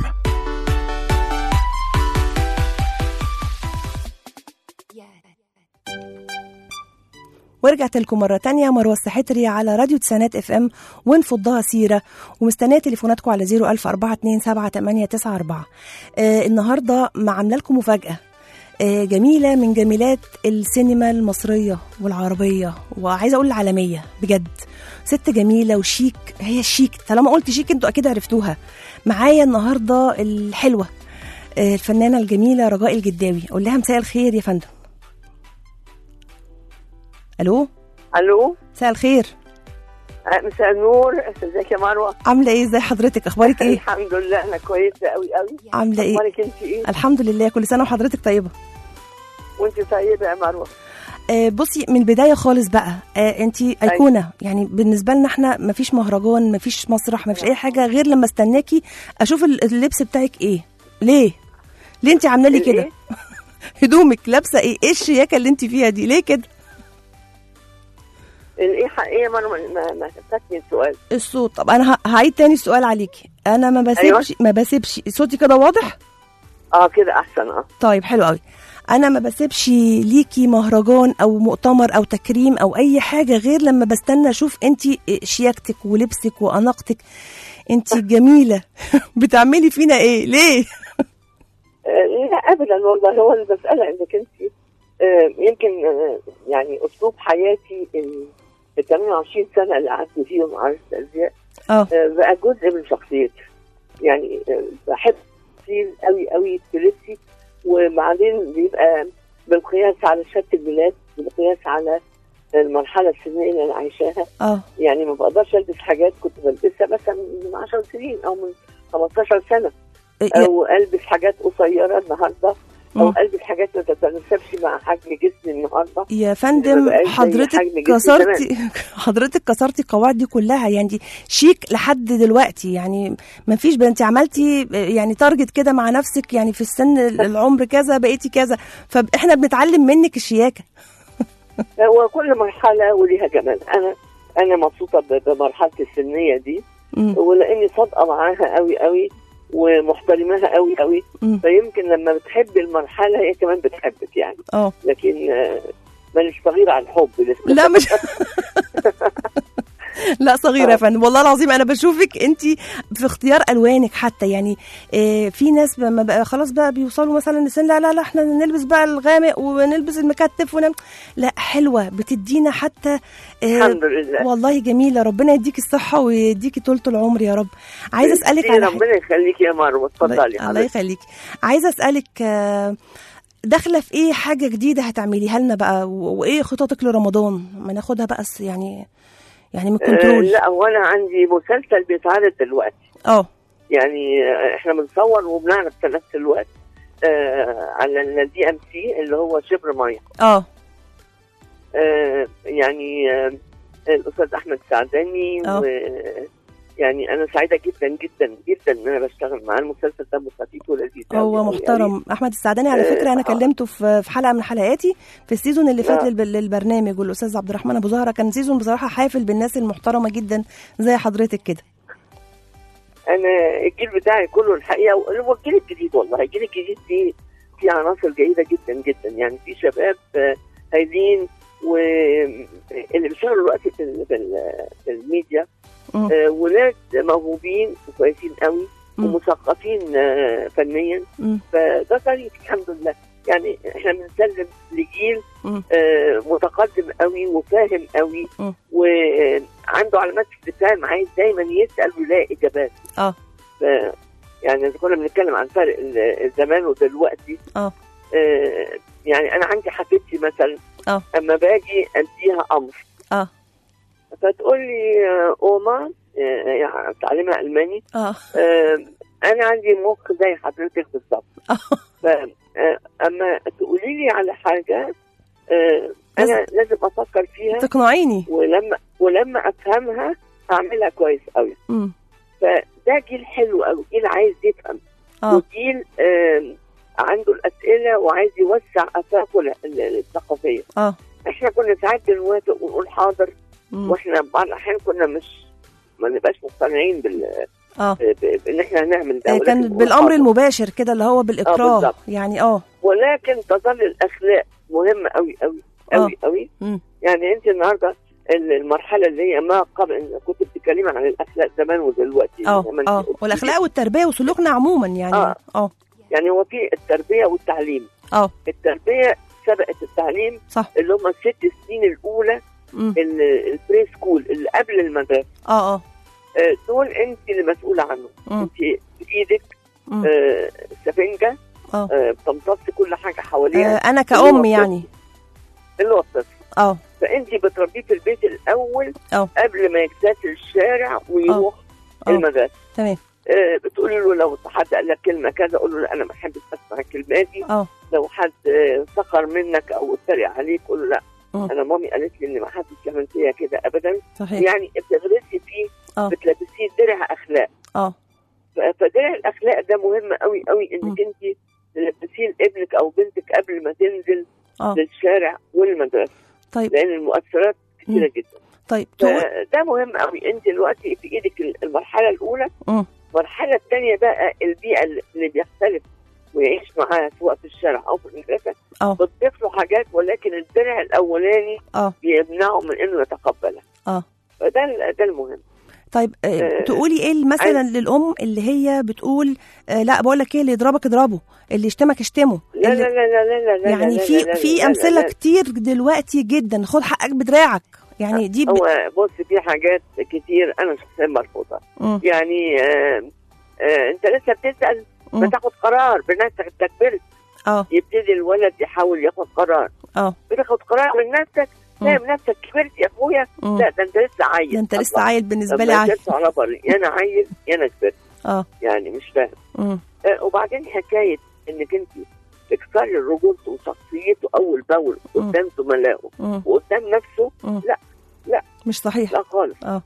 ورجعت لكم مرة تانية مروة السحتري على راديو تسعينات اف ام ونفضها سيرة ومستنية تليفوناتكم على 010427894 آه النهاردة ما عاملة لكم مفاجأة آه جميلة من جميلات السينما المصرية والعربية وعايزة أقول العالمية بجد ست جميلة وشيك هي شيك طالما قلت شيك انتوا أكيد عرفتوها معايا النهاردة الحلوة آه الفنانة الجميلة رجاء الجداوي أقول لها مساء الخير يا فندم ألو الو مساء الخير آه، مساء النور ازيك يا مروه عامله ايه ازي حضرتك اخبارك ايه الحمد لله انا كويسه قوي قوي عامله ايه اخبارك انت ايه الحمد لله كل سنه وحضرتك طيبه وانت طيبه يا مروه آه بصي من البدايه خالص بقى آه انت ايقونه يعني بالنسبه لنا احنا مفيش مهرجان مفيش مسرح مفيش اي حاجه غير لما استناكي اشوف ال- اللبس بتاعك ايه ليه ليه انت عامله لي كده الإيه؟ هدومك لابسه ايه ايه الشياكه اللي انت فيها دي ليه كده الايه حق- ايه يا مروه ما ما فاتني السؤال الصوت طب انا ه- هعيد تاني السؤال عليكي انا ما بسيبش ما بسيبش صوتي كده واضح اه كده احسن اه طيب حلو قوي انا ما بسيبش ليكي مهرجان او مؤتمر او تكريم او اي حاجه غير لما بستنى اشوف انت شياكتك ولبسك واناقتك انت جميله بتعملي فينا ايه ليه آه، لا ابدا والله هو المساله انك انت آه، يمكن آه، يعني اسلوب حياتي ال ال 28 سنه اللي قعدت فيهم على الازياء اه آه، بقى جزء من شخصيتي يعني آه، بحب كتير قوي قوي في لبسي وبعدين بيبقى بالقياس على شهاده الميلاد بالقياس على المرحله السنيه اللي انا عايشاها اه يعني ما بقدرش البس حاجات كنت بلبسها مثلا من 10 سنين او من 15 سنه يا- او البس حاجات قصيره النهارده او مم. البس حاجات ما تتناسبش مع حجم جسمي النهارده يا ما فندم بقاش زي حضرتك حجم جسمي كسرتي حضرتك كسرتي القواعد دي كلها يعني شيك لحد دلوقتي يعني ما فيش انت عملتي يعني تارجت كده مع نفسك يعني في السن العمر كذا بقيتي كذا فاحنا بنتعلم منك الشياكه هو كل مرحله وليها جمال انا انا مبسوطه ب- بمرحله السنيه دي مم. ولاني صادقه معاها قوي قوي ومحترماها قوي قوي مم. فيمكن لما بتحب المرحله هي كمان بتحبك يعني اه لكن آه، مانيش صغيره على الحب لسه لا مش لا صغيرة يا فندم والله العظيم أنا بشوفك أنت في اختيار ألوانك حتى يعني آه، في ناس لما بقى خلاص بقى بيوصلوا مثلا لسن لا لا لا احنا نلبس بقى الغامق ونلبس المكتف ونم لا حلوة بتدينا حتى آه، الحمد لله والله جميلة ربنا يديك الصحة ويديكي طولة العمر يا رب عايزة أسألك على حاجة ربنا يخليك يا مروه اتفضلي الله حضرتك. يخليك عايزة أسألك آه، داخلة في إيه حاجة جديدة هتعمليها لنا بقى و- وإيه خططك لرمضان ما ناخدها بقى س- يعني يعني من آه كنترول لا هو انا عندي مسلسل بيتعرض دلوقتي اه يعني آه، احنا بنصور وبنعرض في نفس الوقت آه على الدي ام سي اللي هو شبر ميه اه آه يعني آه الاستاذ احمد سعداني آه. و يعني انا سعيده جدا جدا جدا ان انا بشتغل معاه المسلسل ده خفيف ولذيذ أوي هو أوي أوي. محترم احمد السعداني على آه، فكره انا آه. كلمته في في حلقه من حلقاتي في السيزون اللي فات آه. للب- للبرنامج والاستاذ عبد الرحمن ابو زهره كان سيزون بصراحه حافل بالناس المحترمه جدا زي حضرتك كده انا الجيل بتاعي كله الحقيقه هو الجيل الجديد والله الجيل الجديد فيه في عناصر جيده جدا جدا يعني في شباب آه، هايلين واللي بيشتغلوا دلوقتي في ال- في ال- في الميديا مم. آه، ولاد موهوبين وكويسين قوي مم. ومثقفين آه، فنيا مم. فده طريق الحمد لله يعني احنا بنسلم لجيل مم. آه، متقدم قوي وفاهم قوي مم. وعنده علامات استفهام عايز دايما يسال ويلاقي اجابات اه ف- يعني اذا كنا بنتكلم عن فرق ال- الزمان ودلوقتي اه آه، يعني انا عندي حفيدتي مثلا اه اما باجي اديها امر اه فتقول لي آه، اوما آه، يعني بتعلمها الماني اه آه، انا عندي مخ زي حضرتك بالظبط آه. ف آه، اما تقولي لي على حاجه آه، انا لازم افكر فيها تقنعيني ولما ولما افهمها هعملها كويس قوي مم. فده جيل حلو قوي جيل عايز يفهم اه وجيل آم، عنده الاسئله وعايز يوسع افاقه ال- ال- الثقافيه اه احنا كنا ساعات بنوافق ونقول حاضر مم. واحنا بعض الاحيان كنا مش ما نبقاش مقتنعين بال اه ب- ب- بان احنا هنعمل ده آه، ولكن كان نقول بالامر حاضر. المباشر كده اللي هو بالاكراه بالظبط. يعني اه ولكن تظل الاخلاق مهمه قوي قوي قوي قوي مم. يعني انت النهارده ال- المرحله اللي هي ما قبل ان كنت بتتكلمي عن الاخلاق زمان ودلوقتي اه زي ما انت اه قلتي. والاخلاق والتربيه وسلوكنا عموما يعني آه. اه يعني هو في التربيه والتعليم اه التربيه سبقت التعليم صح اللي هم الست سنين الاولى مم. ال- البري سكول اللي قبل المدرسه اه اه آه، دول انت اللي مسؤوله عنهم مم. انت بايدك مم. آه، سفنجه اه آه، بتمتص كل حاجه آه، حواليها انا اللي كأم هو يعني اللي هو الطفل اه فانت بتربيه في البيت الاول اه. قبل ما يكتسل الشارع ويروح اه. المدرسه تمام آه، بتقولي له لو حد قال لك كلمه كذا قول له لا انا ما بحبش اسمع الكلمه دي اه لو حد آه، سخر منك او اتريق عليك قول له لا مم. انا مامي قالت لي ان ما حدش يعمل فيا كده ابدا صحيح يعني بتغرسي فيه اه. بتلبسيه درع اخلاق اه ف- فدرع الاخلاق ده مهم قوي قوي مم. انك انت تلبسيه لابنك او بنتك قبل ما تنزل اه للشارع والمدرسه طيب لان المؤثرات كتيره مم. جدا طيب تقول فده مهم قوي انت دلوقتي في ايدك المرحله الاولى مم. المرحله الثانيه بقى البيئه اللي بيختلف ويعيش معاها سواء في الشارع او في المدرسه اه. بتضيف له حاجات ولكن الدرع الاولاني اه بيمنعه من انه يتقبلها اه فده ال- ده المهم طيب آه، آه، تقولي ايه مثلا للام اللي هي بتقول آه لا بقول لك ايه اللي يضربك اضربه اللي يشتمك اشتمه لا اللي لا لا لا لا لا لا يعني لا في لا لا في لا لا امثله لا. كتير دلوقتي جدا خد حقك بدراعك يعني دي ب... هو بص في حاجات كتير انا شخصيا مرفوضه مم. يعني آه آه انت لسه بتسال مم. بتاخد قرار بنفسك انت كبرت اه يبتدي الولد يحاول ياخد قرار اه بتاخد قرار من نفسك مم. فاهم نفسك كبرت يا اخويا مم. لا ده انت لسه عيل ده انت لسه الله. عيل بالنسبه طب لي ما عيل يرجعش على بري يا انا عيل يا انا كبرت اه يعني مش فاهم مم. آه وبعدين حكايه انك انت تكسري رجولته وشخصيته اول باول مم. قدام زملائه مم. وقدام نفسه مم. لا، لا. مش صحيح لا خالص اه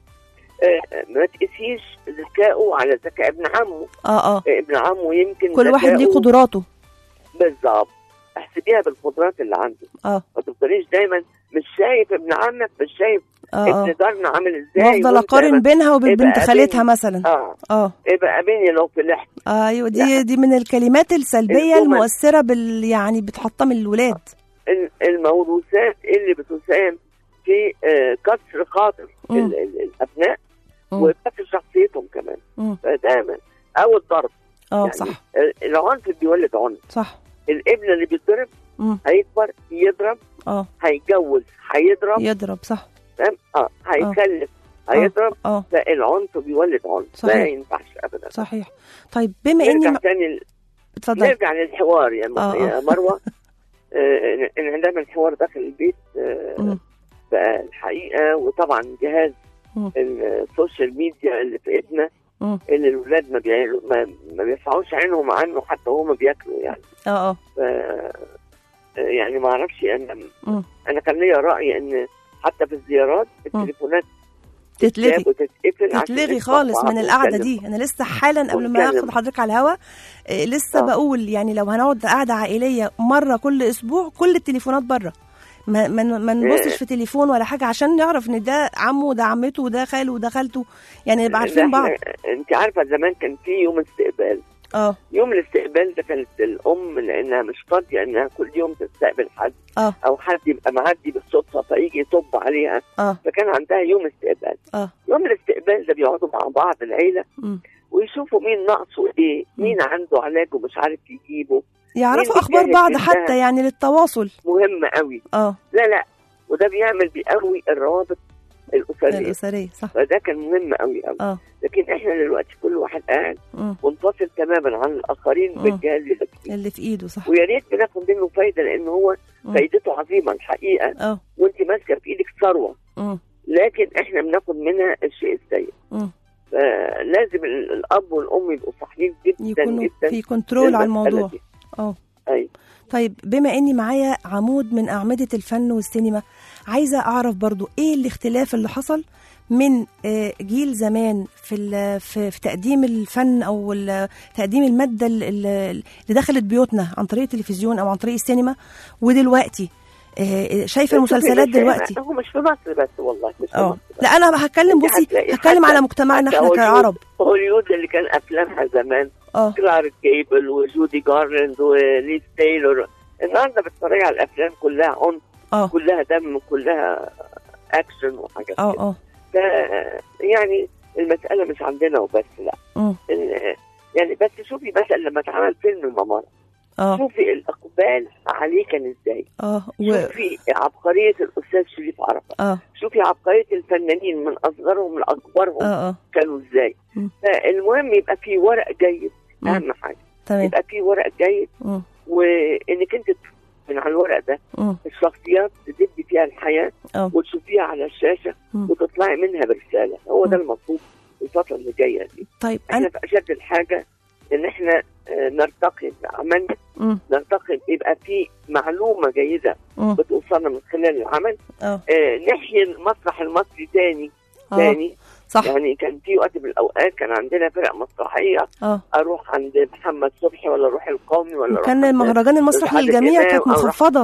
آه، ما تقيسيش ذكائه على ذكاء ابن عمه اه اه آه، ابن عمه يمكن كل واحد ليه ذكاؤه- قدراته بالظبط احسبيها بالقدرات اللي عنده اه ما تفضليش دايما مش شايف ابن عمك مش شايف اه ابن اه جارنا عامل ازاي وافضل وانت اقارن ما- بينها وبين يبقى بنت خالتها قابلني. مثلا اه اه يبقى قابلني لو في لحم ايوه دي لا. دي من الكلمات السلبيه الجمل. المؤثره بال يعني بتحطم الولاد ال- الموروثات اللي بتساهم في آه، كسر خاطر مم. ال- ال- الابناء مم. وكسر شخصيتهم كمان مم. فدايما او الضرب اه يعني صح ال- العنف بيولد عنف صح الابن اللي بيتضرب مم. هيكبر يضرب اه هيتجوز هيضرب يضرب صح فاهم اه هيخلف هيضرب اه فالعنف بيولد عنف صحيح. ما ينفعش ابدا صحيح طيب بما اني نرجع م... تاني ل- اتفضل نرجع للحوار يا, م... آه، آه. يا مروه آه، ان عندما الحوار داخل البيت آه، مم. بقى الحقيقه وطبعا جهاز مم. السوشيال ميديا اللي في ايدنا مم. اللي الولاد ما بيعملوا ما, ما بيرفعوش عينهم عنه حتى هما بياكلوا يعني اه اه ف يعني ما اعرفش انا مم. انا كان ليا راي ان حتى في الزيارات التليفونات تتلغي تتجاب وتتقفل عشان تتلغي نسمع خالص بعض من القعده ونتكلم. دي انا لسه حالا قبل ما ونتكلم. اخد حضرتك على الهوا آه، لسه آه. بقول يعني لو هنقعد قعده عائليه مره كل اسبوع كل التليفونات بره ما ما ما نبصش في تليفون ولا حاجه عشان نعرف ان ده عمه وده عمته وده خاله وده خالته يعني نبقى عارفين ده بعض إحنا- انت عارفه زمان كان في يوم استقبال اه يوم الاستقبال ده كانت الام لانها مش فاضيه انها كل يوم تستقبل حد اه او حد يبقى معدي بالصدفه فيجي يطب عليها اه فكان عندها يوم استقبال اه يوم الاستقبال ده بيقعدوا مع بعض العيله مم. ويشوفوا مين ناقصه ايه مم. مين عنده علاج ومش عارف يجيبه يعرفوا مين اخبار بيجهز بعض بنتها؟ حتى يعني للتواصل مهم قوي اه لا لا وده بيعمل بيقوي الروابط الاسريه الاسريه صح فده كان مهم قوي قوي اه لكن احنا دلوقتي كل واحد قاعد مم. منفصل تماما عن الاخرين مم. بالجهاز اللي فيه اللي في ايده صح ويا ريت بناخد منه فايده لان هو مم. فايدته عظيمه الحقيقه اه وانت ماسكه في ايدك ثروه مم. لكن احنا بناخد منها الشيء السيء مم. فلازم ال- الاب والام يبقوا صحيين جدا يكونوا جدا في كنترول على للمسألة الموضوع دي. اه ايوه طيب بما اني معايا عمود من اعمده الفن والسينما عايزه اعرف برضو ايه الاختلاف اللي حصل من آه، جيل زمان في ال- في, في تقديم الفن او ال- تقديم الماده ال- ال- اللي دخلت بيوتنا عن طريق التلفزيون او عن طريق السينما ودلوقتي آه، شايفه بس المسلسلات شوفي، دلوقتي هو مش في مصر بس والله مش في اه مصر بس. لا انا هتكلم انت بصي هتلاقي هتكلم حتى- على مجتمعنا حتى احنا هوليوود- كعرب هوليوود اللي كان افلامها زمان اه كلارك جيبل وجودي جارلاند وليز تايلور النهارده بتتفرج على الافلام كلها عنف اه كلها دم كلها اكشن وحاجات اه كده اه ف- يعني المساله مش عندنا وبس لا مم. ال- يعني بس شوفي مثلا لما اتعمل فيلم ممر اه شوفي الاقبال عليه كان ازاي اه و... شوفي عبقريه الاستاذ شريف عرفه اه شوفي عبقريه الفنانين من اصغرهم لاكبرهم اه اه كانوا ازاي مم. فالمهم يبقى في ورق جيد مم. اهم حاجه تمام يبقى في ورق جيد مم. وانك انت من على الورق ده مم. الشخصيات تدي فيها الحياه اه وتشوفيها على الشاشه مم. وتطلعي منها برساله هو ده مم. المطلوب الفتره اللي جايه دي طيب احنا انا في اشد الحاجه ان احنا آه، نرتقي بعمل مم. نرتقي يبقى في معلومه جيده مم. بتوصلنا من خلال العمل اه آه، نحيي المسرح المصري تاني اه تاني صح يعني كان في وقت من الاوقات كان عندنا فرق مسرحيه اه اروح عند محمد صبحي ولا اروح القومي ولا اروح وكان عند- مهرجان المسرح عادل للجميع إمام كانت أو راح- مخفضه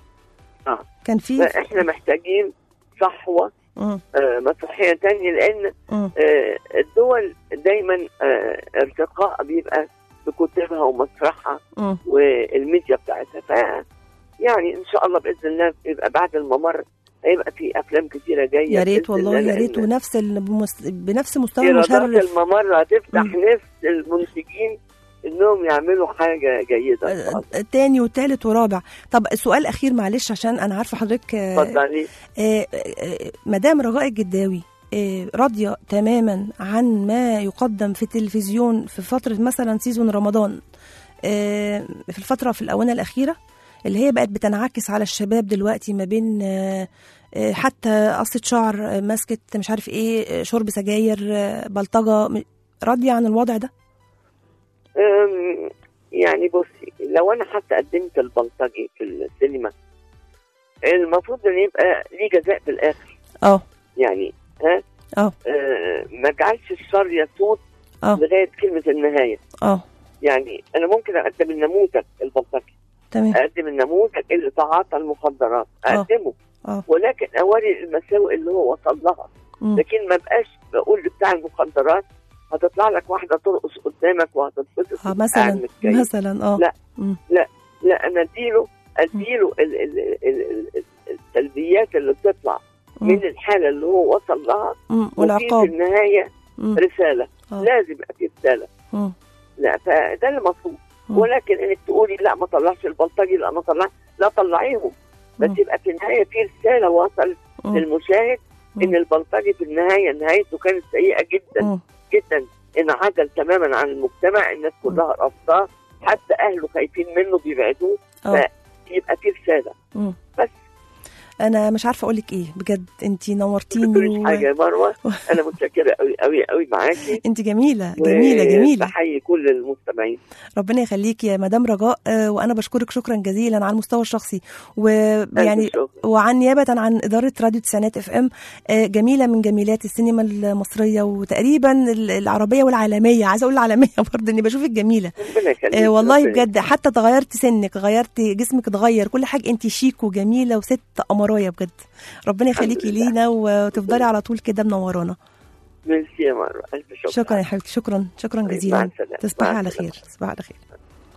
آه. كان في احنا محتاجين صحوه مم. آه، مسرحيه تانية لان مم. آه، الدول دايما آه، ارتقاء بيبقى بكتبها ومسرحها مم. والميديا بتاعتها ف يعني ان شاء الله باذن الله يبقى بعد الممر هيبقى في افلام كتيره جايه يا ريت بإذن والله الله يا ريت لأن ونفس ال... بمس... بنفس مستوى ايرادات المشرف الممر هتفتح مم. نفس المنتجين انهم يعملوا حاجه جيده إن شاء الله. آه، تاني وتالت ورابع طب سؤال اخير معلش عشان انا عارفه حضرتك آه، اتفضلي آه، آه، مدام رجاء الجداوي آه، راضيه تماما عن ما يقدم في التلفزيون في فتره مثلا سيزون رمضان آه، في الفتره في الاونه الاخيره اللي هي بقت بتنعكس على الشباب دلوقتي ما بين آه، آه، حتى قصة شعر آه، ماسكة مش عارف ايه آه، شرب سجاير آه، بلطجة م- راضية عن الوضع ده؟ أم، يعني بصي لو انا حتى قدمت البلطجي في السينما المفروض ان يبقى ليه جزاء في الاخر اه يعني ها اه آه، ما جعلش الشر يسود اه لغايه كلمه النهايه اه يعني انا ممكن اقدم النموذج البلطجي تمام اقدم النموذج اللي تعاطى المخدرات آه. اقدمه اه ولكن اوري المساوئ اللي هو وصل لها مم. لكن ما بقاش بقول بتاع المخدرات هتطلع لك واحده ترقص قدامك وهتتبسط اه وتبقى مثلا قاعد متكيف. مثلا اه لا. مم. لا انا اديله اديله ال- ال- ال- ال- السلبيات اللي بتطلع مم. من الحاله اللي هو وصل لها مم. وفي في والعقاب النهايه مم. رساله آه. لازم يبقى في رساله مم. لا فده اللي مطلوب مم. ولكن انك تقولي لا ما طلعش البلطجي لا ما طلع لا طلعيهم بس مم. يبقى في النهايه في رساله وصلت مم. للمشاهد ان مم. البلطجي في النهايه نهايته كانت سيئه جدا مم. جدا انعزل تماما عن المجتمع الناس كلها رافضاه حتى اهله خايفين منه بيبعدوه اه يبقى في رساله مم. بس. انا مش عارفه اقول لك ايه بجد انت ما نورتيني تقوليش حاجه يا مروه انا متشكره قوي قوي قوي معاكي انت جميله جميله جميله بحيي كل المستمعين ربنا يخليكي يا مدام رجاء آه، وانا بشكرك شكرا جزيلا على المستوى الشخصي ويعني ألف شكر. وعن نيابه عن اداره راديو تسعينات اف ام آه، جميله من جميلات السينما المصريه وتقريبا ال- العربيه والعالميه عايزه اقول العالميه برضه اني بشوفك جميله ربنا يخليك آه والله ربنا بجد حتى تغيرت سنك غيرت جسمك اتغير كل حاجه انت شيك وجميله وست امرايه بجد ربنا يخليكي لله. لينا وتفضلي على طول كده منورانا ميرسي يا مروه الف شكر شكرا يا حبيبتي شكرا شكرا طيب، مع جزيلا السلامة. تصبحي مع على السلامة. خير تصبحي على خير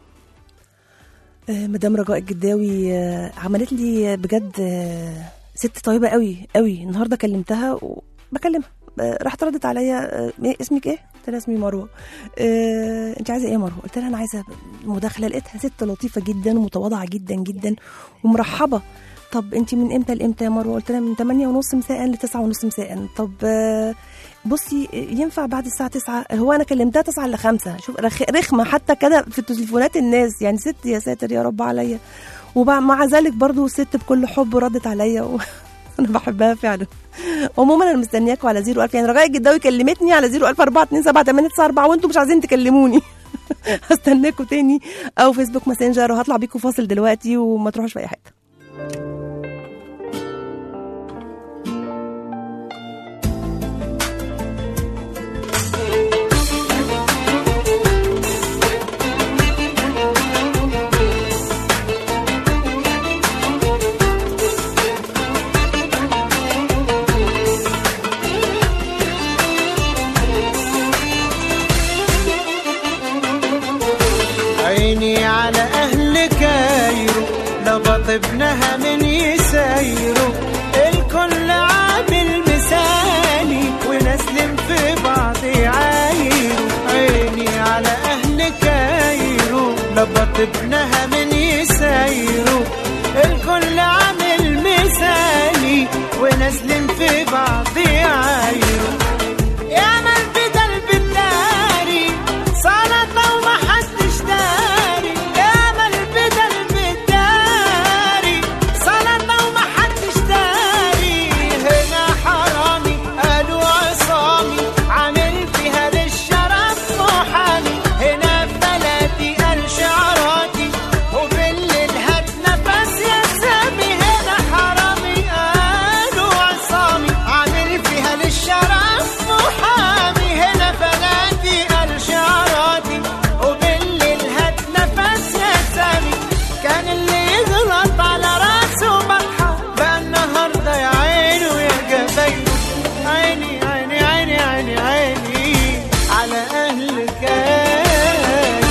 آه، مدام رجاء الجداوي آه، عملت لي بجد آه، ست طيبه قوي قوي النهارده كلمتها وبكلمها آه، راحت ردت عليا آه، إيه اسمك ايه؟ قلت لها اسمي مروه آه، انت عايزه ايه يا مروه؟ قلت لها انا عايزه مداخله لقيتها ست لطيفه جدا ومتواضعه جدا جدا ومرحبه طب انت من امتى لامتى يا مروه؟ قلت لها من 8 ونص مساء ل 9 ونص مساء طب آه، بصي ينفع بعد الساعة 9 هو أنا كلمتها 9 ل 5 شوف رخ- رخمة حتى كده في تليفونات الناس يعني ست يا ساتر يا رب عليا ومع ذلك برضو الست بكل حب ردت عليا و... أنا بحبها فعلا عموما أنا مستنياكم على 01000 يعني رجاء الجداوي كلمتني على 010427894 وأنتم مش عايزين تكلموني هستناكم تاني أو فيسبوك ماسنجر وهطلع بيكم فاصل دلوقتي وما تروحوش في أي حتة ابنها من يسايروا الكل عامل مثالي ونازلين في بعض يعايروا عيني على اهل كايرو لبط ابنها من يسايروا الكل عامل مثالي ونازلين في بعض يعايروا يا من بدل بالداري سلطة وما حدش داري يا من بدل بالداري سلطة وما حدش داري هنا حرامي قالوا عصامي عامل فيها للشرف محامي هنا في بلدي قال شعراتي وبالليل هات نفس يا سامي هنا حرامي قالوا عصامي عامل فيها للشرف محامي هنا بلدي قال شعراتي وبالليل هات نفس يا سامي كان اللي يغلط على راسه مطحة بقى النهارده يا عيني ويا جبينه عيني عيني عيني عيني عيني على اهل كايرو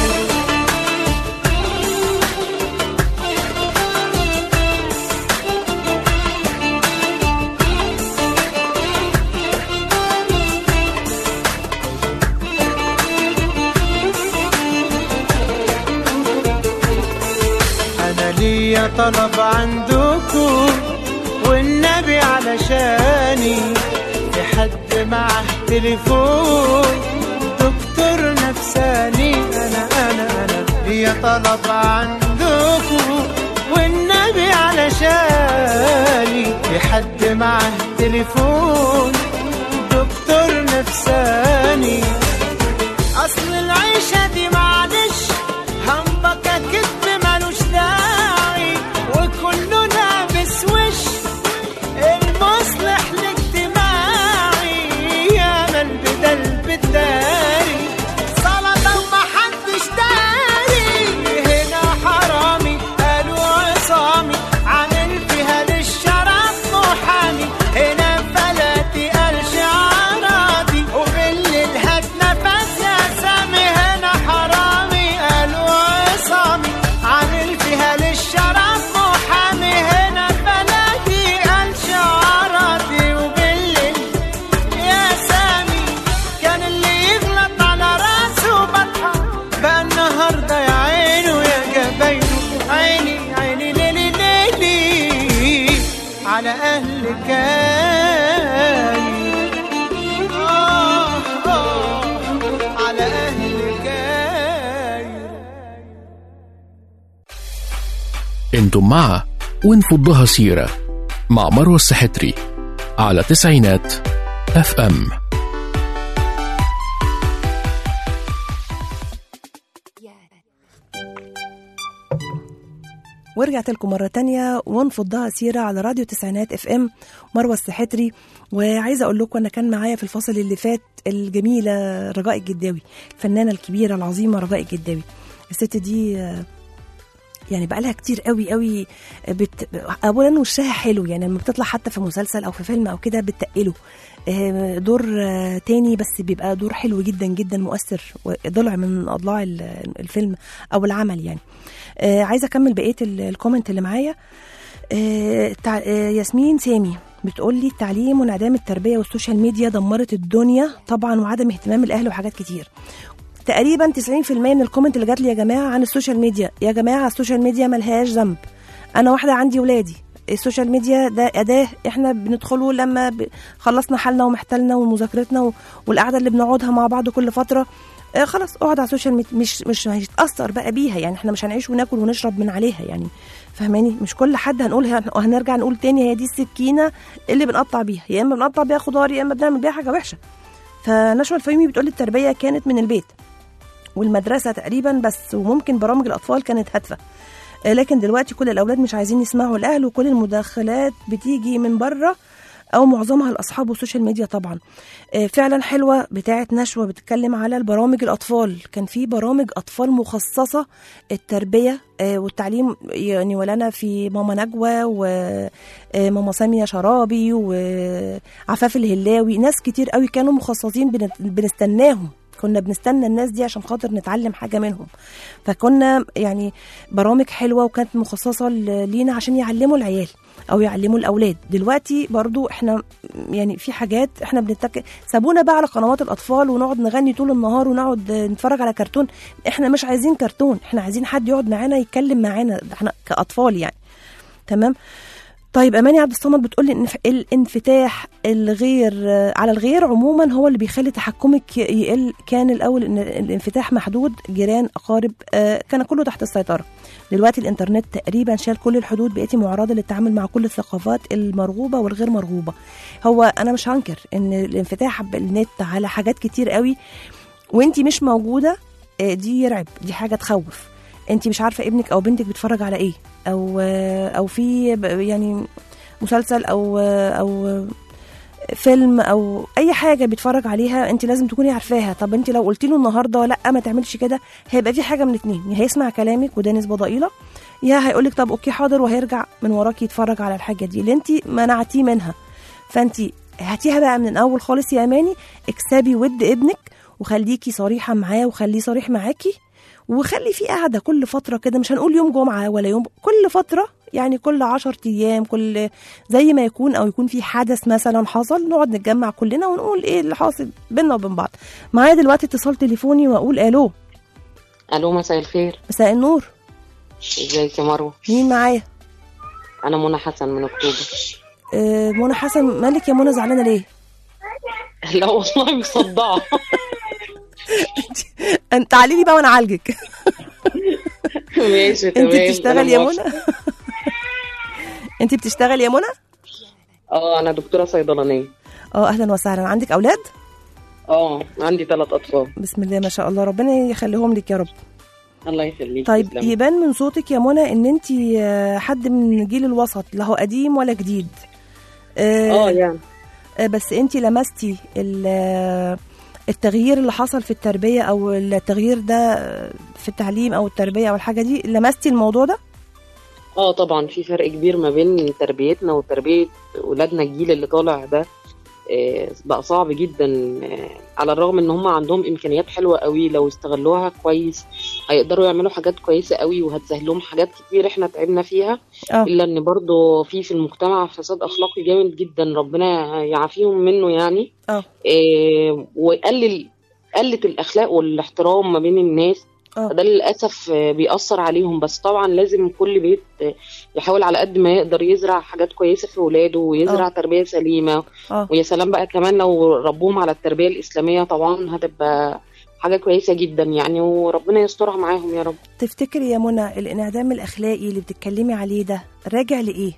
انا ليا طلب عندكم والنبي علشاني في حد معه تليفون دكتور نفساني انا انا انا ليا طلب عندكم والنبي علشاني في حد معه تليفون دكتور نفساني اصل العيشة دي معلش همبكة كدب ملوش داعي وكله لابس وش المصلح الاجتماعي يا من بدل بالداري سلطة وما حدش داري هنا حرامي قالوا عصامي عامل فيها للشرف محامي هنا فلاتي قال شعراتي وبالليل هات نفس يا سامي هنا حرامي قالوا عصامي عامل فيها للشرف محامي هنا فلاتي قال شعراتي وبالليل يا سامي كان اللي يغلط على راسه بطحة بقى النهارده يا عيني ويا جبينه عيني عيني ليلي ليلي على أهل كايرو آه آه على أهل كايرو انتم مع ونفضها سيرة مع مروة السحتري على تسعينات اف ام ورجعت لكم مرة تانية ونفضها سيرة على راديو تسعينات اف ام مروة السحتري وعايزة اقول لكم انا كان معايا في الفصل اللي فات الجميلة رجاء الجداوي الفنانة الكبيرة العظيمة رجاء الجداوي الست دي آه، يعني بقالها كتير قوي قوي بت... اولا وشها حلو يعني لما بتطلع حتى في مسلسل او في فيلم او كده بتقله آه، دور آه، تاني بس بيبقى دور حلو جدا جدا مؤثر وضلع من اضلاع ال- الفيلم او العمل يعني آه، عايزه اكمل بقيه ال- الكومنت اللي معايا آه، تع... آه، ياسمين سامي بتقول لي التعليم وانعدام التربيه والسوشيال ميديا دمرت الدنيا طبعا وعدم اهتمام الاهل وحاجات كتير تقريبا 90% من الكومنت اللي جات لي يا جماعه عن السوشيال ميديا يا جماعه السوشيال ميديا ملهاش ذنب انا واحده عندي ولادي السوشيال ميديا ده اداه احنا بندخله لما ب- خلصنا حالنا ومحتلنا ومذاكرتنا و- والقعده اللي بنقعدها مع بعض كل فتره آه خلاص اقعد على السوشيال ميديا مش مش هيتاثر بقى بيها يعني احنا مش هنعيش وناكل ونشرب من عليها يعني فاهماني مش كل حد هنقول هن- هنرجع نقول تاني هي دي السكينه اللي بنقطع بيها يا اما بنقطع بيها خضار يا اما بنعمل بيها حاجه وحشه فنشوى الفيومي بتقول لي التربيه كانت من البيت والمدرسه تقريبا بس وممكن برامج الاطفال كانت هادفه آه، لكن دلوقتي كل الاولاد مش عايزين يسمعوا الاهل وكل المداخلات بتيجي من بره او معظمها الاصحاب والسوشيال ميديا طبعا آه، فعلا حلوه بتاعه نشوه بتتكلم على البرامج الاطفال كان في برامج اطفال مخصصه التربيه آه، والتعليم يعني ولنا في ماما نجوى وماما ساميه شرابي وعفاف الهلاوي ناس كتير قوي كانوا مخصصين بن- بنستناهم كنا بنستنى الناس دي عشان خاطر نتعلم حاجه منهم فكنا يعني برامج حلوه وكانت مخصصه ل- لينا عشان يعلموا العيال او يعلموا الاولاد دلوقتي برضو احنا يعني في حاجات احنا بنتك سابونا بقى على قنوات الاطفال ونقعد نغني طول النهار ونقعد نتفرج على كرتون احنا مش عايزين كرتون احنا عايزين حد يقعد معانا يتكلم معانا ده احنا كاطفال يعني تمام طيب اماني عبد الصمد بتقول لي إن الانفتاح الغير على الغير عموما هو اللي بيخلي تحكمك يقل كان الاول ان الانفتاح محدود جيران اقارب آه، كان كله تحت السيطره دلوقتي الانترنت تقريبا شال كل الحدود بقيتي معرضه للتعامل مع كل الثقافات المرغوبه والغير مرغوبه هو انا مش هنكر ان الانفتاح بالنت على حاجات كتير قوي وانتي مش موجوده آه، دي يرعب دي حاجه تخوف انت مش عارفه ابنك او بنتك بيتفرج على ايه او او في ب- يعني مسلسل او او فيلم او اي حاجه بيتفرج عليها انت لازم تكوني عارفاها طب انت لو قلتي له النهارده لا ما تعملش كده هيبقى في حاجه من اتنين يا هيسمع كلامك وده نسبه ضئيله يا هيقولك طب اوكي حاضر وهيرجع من وراكي يتفرج على الحاجه دي اللي انت منعتيه منها فانت هاتيها بقى من الاول خالص يا اماني اكسبي ود ابنك وخليكي صريحه معاه وخليه صريح معاكي وخلي في قاعده كل فتره كده مش هنقول يوم جمعه ولا يوم كل فتره يعني كل عشر ايام كل زي ما يكون او يكون في حدث مثلا حصل نقعد نتجمع كلنا ونقول ايه اللي حاصل بينا وبين بعض معايا دلوقتي اتصال تليفوني واقول الو الو مساء الخير مساء النور ازيك يا مروه مين معايا انا منى حسن من اكتوبر آه منى حسن مالك يا منى زعلانه ليه لا والله مصدعه انت تعالي لي بقى وانا اعالجك ماشي تمام انت بتشتغل يا أنا منى موافقة. انت بتشتغل يا منى اه انا دكتوره صيدلانيه اه اهلا وسهلا عندك اولاد اه عندي ثلاث اطفال بسم الله ما شاء الله ربنا يخليهم لك يا رب الله يخليك طيب تسلمي. يبان من صوتك يا منى ان انت حد من الجيل الوسط لا هو قديم ولا جديد اه يعني آه، بس انت لمستي ال- التغيير اللي حصل في التربيه او التغيير ده في التعليم او التربيه او الحاجه دي لمستي الموضوع ده اه طبعا في فرق كبير ما بين تربيتنا وتربيه ولادنا الجيل اللي طالع ده آه، بقى صعب جدا آه، على الرغم ان هم عندهم امكانيات حلوه قوي لو استغلوها كويس هيقدروا يعملوا حاجات كويسه قوي وهتسهل لهم حاجات كتير احنا تعبنا فيها اه الا ان برضو في في المجتمع فساد اخلاقي جامد جدا ربنا يعافيهم منه يعني اه إيه وقلل قلت الاخلاق والاحترام ما بين الناس اه فده للاسف آه، بيأثر عليهم بس طبعا لازم كل بيت آه، يحاول على قد ما يقدر يزرع حاجات كويسه في ولاده ويزرع آه. تربيه سليمه اه ويا سلام بقى كمان لو ربوهم على التربيه الاسلاميه طبعا هتبقى حاجه كويسه جدا يعني وربنا يسترها معاهم يا رب تفتكري يا منى الانعدام الاخلاقي اللي بتتكلمي عليه ده راجع لايه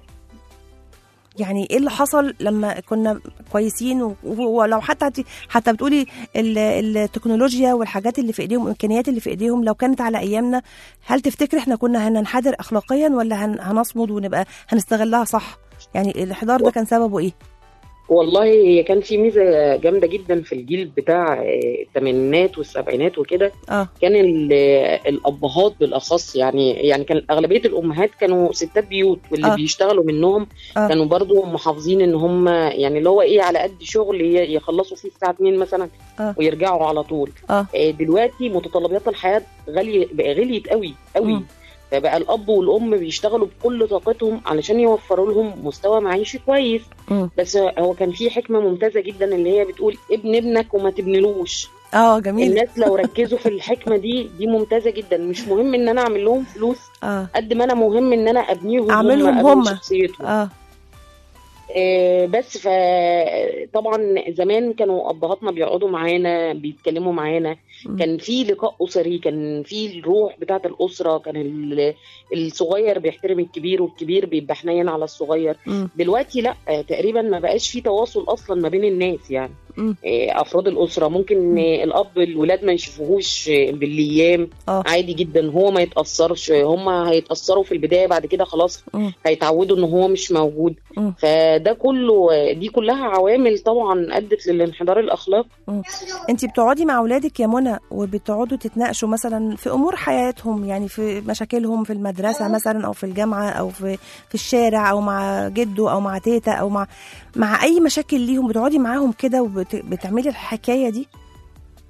يعني ايه اللي حصل لما كنا كويسين و- ولو حتى هت- حتى بتقولي ال- التكنولوجيا والحاجات اللي في ايديهم والامكانيات اللي في ايديهم لو كانت على ايامنا هل تفتكري احنا كنا هننحدر اخلاقيا ولا هن- هنصمد ونبقى هنستغلها صح يعني الانحدار ده كان سببه ايه والله هي كان في ميزه جامده جدا في الجيل بتاع آه، الثمانينات والسبعينات وكده اه كان ال- الابهات بالاخص يعني يعني كان اغلبيه الامهات كانوا ستات بيوت واللي آه. آه. بيشتغلوا منهم آه. آه. كانوا برضو محافظين ان هم يعني اللي هو ايه على قد شغل ي- يخلصوا فيه الساعه 2 مثلا آه. ويرجعوا على طول اه آه، دلوقتي متطلبات الحياه غاليه بقى غليت قوي قوي مم. فبقى الاب والام بيشتغلوا بكل طاقتهم علشان يوفروا لهم مستوى معيشي كويس مم. بس هو كان في حكمه ممتازه جدا اللي هي بتقول ابن ابنك وما تبنلوش اه جميل الناس لو ركزوا في الحكمه دي دي ممتازه جدا مش مهم ان انا اعمل لهم فلوس اه قد ما انا مهم ان انا ابنيهم أعملهم أبني هم. شخصيتهم اه آه، بس فطبعا زمان كانوا ابهاتنا بيقعدوا معانا بيتكلموا معانا مم. كان في لقاء اسري كان في الروح بتاعه الاسره كان ال- الصغير بيحترم الكبير والكبير بيبقى حنين على الصغير مم. دلوقتي لا آه، تقريبا ما بقاش في تواصل اصلا ما بين الناس يعني مم. آه، افراد الاسره ممكن آه، الاب الولاد ما يشوفوهوش آه، بالايام اه عادي جدا هو ما يتاثرش هم هيتاثروا في البدايه بعد كده خلاص مم. هيتعودوا ان هو مش موجود مم. فده كله دي كلها عوامل طبعا ادت للانحدار الاخلاقي انت بتقعدي مع اولادك يا منى وبتقعدوا تتناقشوا مثلا في امور حياتهم يعني في مشاكلهم في المدرسه مثلا او في الجامعه او في في الشارع او مع جده او مع تيتا او مع مع اي مشاكل ليهم بتقعدي معاهم كده وبتعملي الحكايه دي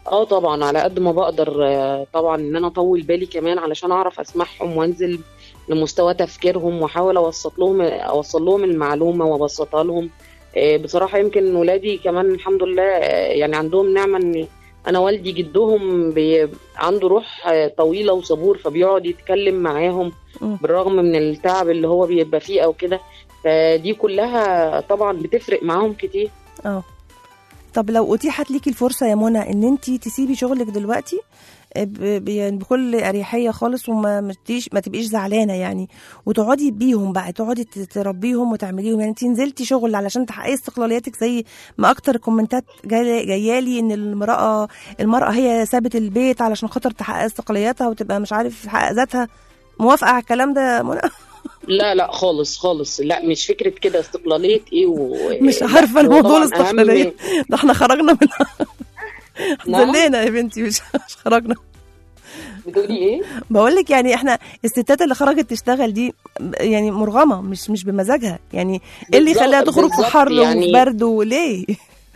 اه طبعا على قد ما بقدر آه، طبعا ان انا اطول بالي كمان علشان اعرف اسمعهم وانزل لمستوى تفكيرهم واحاول اوسط لهم اوصل لهم المعلومه وابسطها لهم آه، بصراحه يمكن ولادي كمان الحمد لله آه، يعني عندهم نعمه ان انا والدي جدهم بي... عنده روح آه، طويله وصبور فبيقعد يتكلم معاهم مم. بالرغم من التعب اللي هو بيبقى فيه او كده فدي كلها طبعا بتفرق معاهم كتير اه طب لو اتيحت ليكي الفرصه يا منى ان انت تسيبي شغلك دلوقتي آه، ب- ب- يعني بكل اريحيه خالص وما ما تبقيش ما تبقيش زعلانه يعني وتقعدي بيهم بقى تقعدي ت- تربيهم وتعمليهم يعني انت نزلتي شغل علشان تحققي استقلاليتك زي ما اكتر الكومنتات جايه جايالي ان المراه المراه هي سابت البيت علشان خاطر تحقق استقلاليتها وتبقى مش عارف تحقق ذاتها موافقه على الكلام ده يا منى لا لا خالص خالص لا مش فكره كده استقلاليه ايه و... مش لا، عارفه هو الموضوع طبعاً الاستقلاليه أهم- ده احنا خرجنا من نعم؟ زلينا يا بنتي مش مش خرجنا بتقولي ايه؟ بقول لك يعني احنا الستات اللي خرجت تشتغل دي يعني مرغمه مش مش بمزاجها يعني ايه اللي بالظبط- يخليها تخرج في بالظبط حر يعني- وفي برد وليه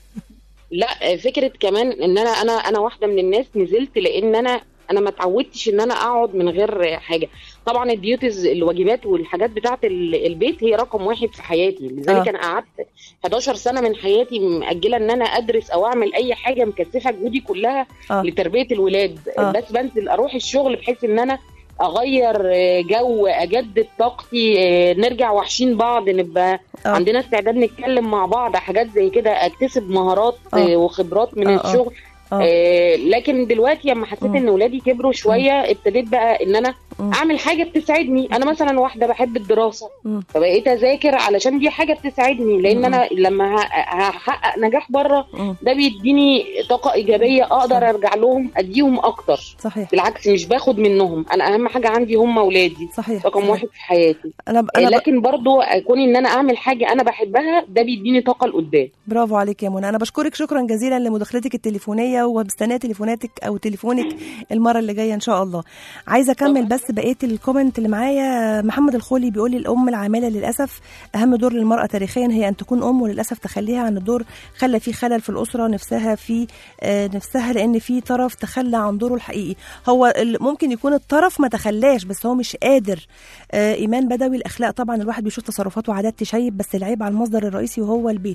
لا فكره كمان ان انا انا انا واحده من الناس نزلت لان انا انا ما اتعودتش ان انا اقعد من غير حاجه طبعا الديوتيز الواجبات والحاجات بتاعه ال- البيت هي رقم واحد في حياتي لذلك آه. انا قعدت 11 سنه من حياتي مأجله ان انا ادرس او اعمل اي حاجه مكثفه جهودي كلها آه. لتربيه الولاد آه. بس بنزل اروح الشغل بحيث ان انا اغير آه، جو اجدد طاقتي آه، نرجع وحشين بعض نبقى آه. عندنا استعداد نتكلم مع بعض حاجات زي كده اكتسب مهارات آه. آه، وخبرات من آه، آه. الشغل آه. آه، لكن دلوقتي لما حسيت مم. ان ولادي كبروا شويه ابتديت بقى ان انا مم. اعمل حاجه بتساعدني انا مثلا واحده بحب الدراسه مم. فبقيت اذاكر علشان دي حاجه بتساعدني لان مم. انا لما ه- هحقق نجاح بره مم. ده بيديني طاقه ايجابيه اقدر ارجع لهم اديهم اكتر صحيح بالعكس مش باخد منهم انا اهم حاجه عندي هم اولادي صحيح رقم صحيح. واحد في حياتي انا ب... آه، انا ب... لكن برضو كون ان انا اعمل حاجه انا بحبها ده بيديني طاقه لقدام برافو عليك يا منى انا بشكرك شكرا جزيلا لمداخلتك التليفونيه ومستنيه تليفوناتك او تليفونك المره اللي جايه ان شاء الله عايزه اكمل بس بقيه الكومنت اللي معايا محمد الخولي بيقول لي الام العامله للاسف اهم دور للمراه تاريخيا هي ان تكون ام وللاسف تخليها عن الدور خلى في خلل في الاسره نفسها في آه، نفسها لان في طرف تخلى عن دوره الحقيقي هو ال- ممكن يكون الطرف ما تخلاش بس هو مش قادر آه، ايمان بدوي الاخلاق طبعا الواحد بيشوف تصرفات وعادات تشيب بس العيب على المصدر الرئيسي وهو البيت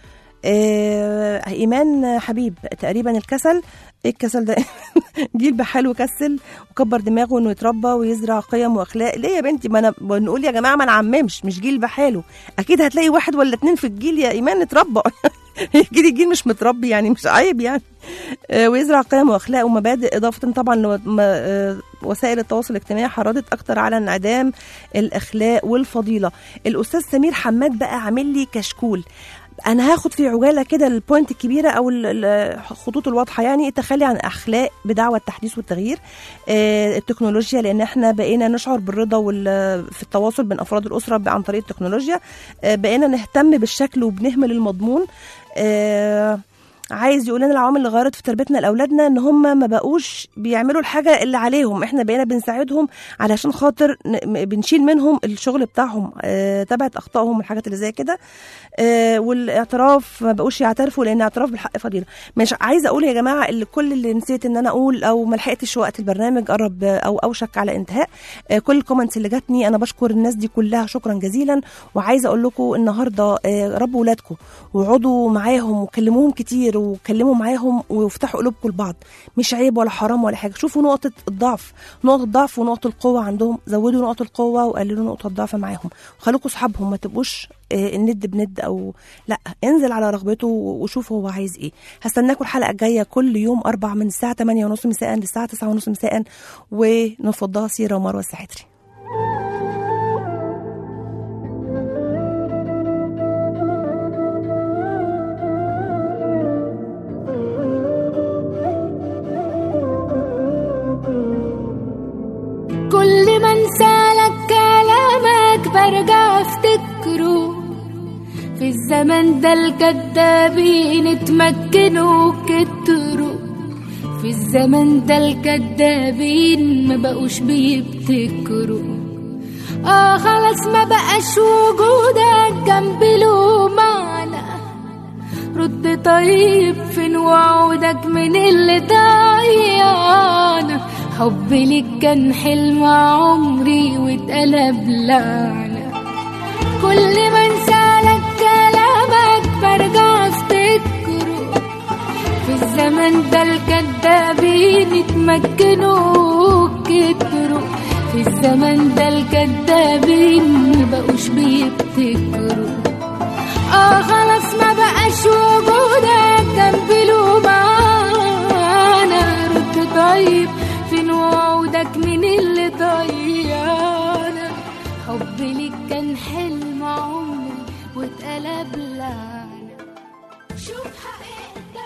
آه، ايمان حبيب تقريبا الكسل ايه الكسل ده جيل بحاله كسل وكبر دماغه انه يتربى ويزرع قيم واخلاق ليه يا بنتي ما انا بنقول يا جماعه ما نعممش مش جيل بحاله اكيد هتلاقي واحد ولا اتنين في الجيل يا ايمان اتربى يجي الجيل مش متربي يعني مش عيب يعني آه، ويزرع قيم واخلاق ومبادئ اضافه طبعا لو- ما- آه، وسائل التواصل الاجتماعي حرضت اكتر على انعدام الاخلاق والفضيله الاستاذ سمير حماد بقى عامل لي كشكول انا هاخد في عجاله كده البوينت الكبيره او ال- ال- الخطوط الواضحه يعني التخلي عن اخلاق بدعوى التحديث والتغيير آه، التكنولوجيا لان احنا بقينا نشعر بالرضا وال- في التواصل بين افراد الاسره عن طريق التكنولوجيا آه، بقينا نهتم بالشكل وبنهمل المضمون آه، عايز يقول لنا العوامل اللي غيرت في تربيتنا لاولادنا ان هم ما بقوش بيعملوا الحاجه اللي عليهم احنا بقينا بنساعدهم علشان خاطر ن- م- بنشيل منهم الشغل بتاعهم آه، تبعت اخطائهم والحاجات اللي زي كده آه، والاعتراف ما بقوش يعترفوا لان اعتراف بالحق فضيله مش عايزه اقول يا جماعه اللي كل اللي نسيت ان انا اقول او ما لحقتش وقت البرنامج قرب آه، او اوشك على انتهاء آه، كل الكومنتس اللي جاتني انا بشكر الناس دي كلها شكرا جزيلا وعايزه اقول لكم النهارده آه، ربوا ولادكم واقعدوا معاهم وكلموهم كتير وكلموا معاهم وافتحوا قلوبكم لبعض مش عيب ولا حرام ولا حاجه شوفوا نقطه الضعف نقطه الضعف ونقطه القوه عندهم زودوا نقط القوه وقللوا نقطه الضعف معاهم خليكم اصحابهم ما تبقوش آه، الند بند او لا انزل على رغبته وشوف هو عايز ايه هستناكم الحلقه الجايه كل يوم اربع من الساعه 8 ونص مساء للساعه 9 ونص مساء ونفضها سيره ومروه السحتري كل ما انسالك كلامك برجع افتكره في الزمن ده الكدابين اتمكنوا كتروا في الزمن ده الكدابين ما بقوش بيبتكروا اه خلاص ما بقاش وجودك جنبي له معنى رد طيب فين وعودك من اللي ضيعنا حبي ليك كان حلم عمري واتقلب لعنة كل ما انسالك كلامك برجع افتكره في الزمن ده الكدابين اتمكنوا كتروا في الزمن ده الكدابين مبقوش بيبتكروا اه خلاص ما بقاش وجودك جنبي له معانا رد طيب فين وعودك من اللي ضيعنا حبي ليك كان حلم عمري واتقلب لعنة شوف حقيقتك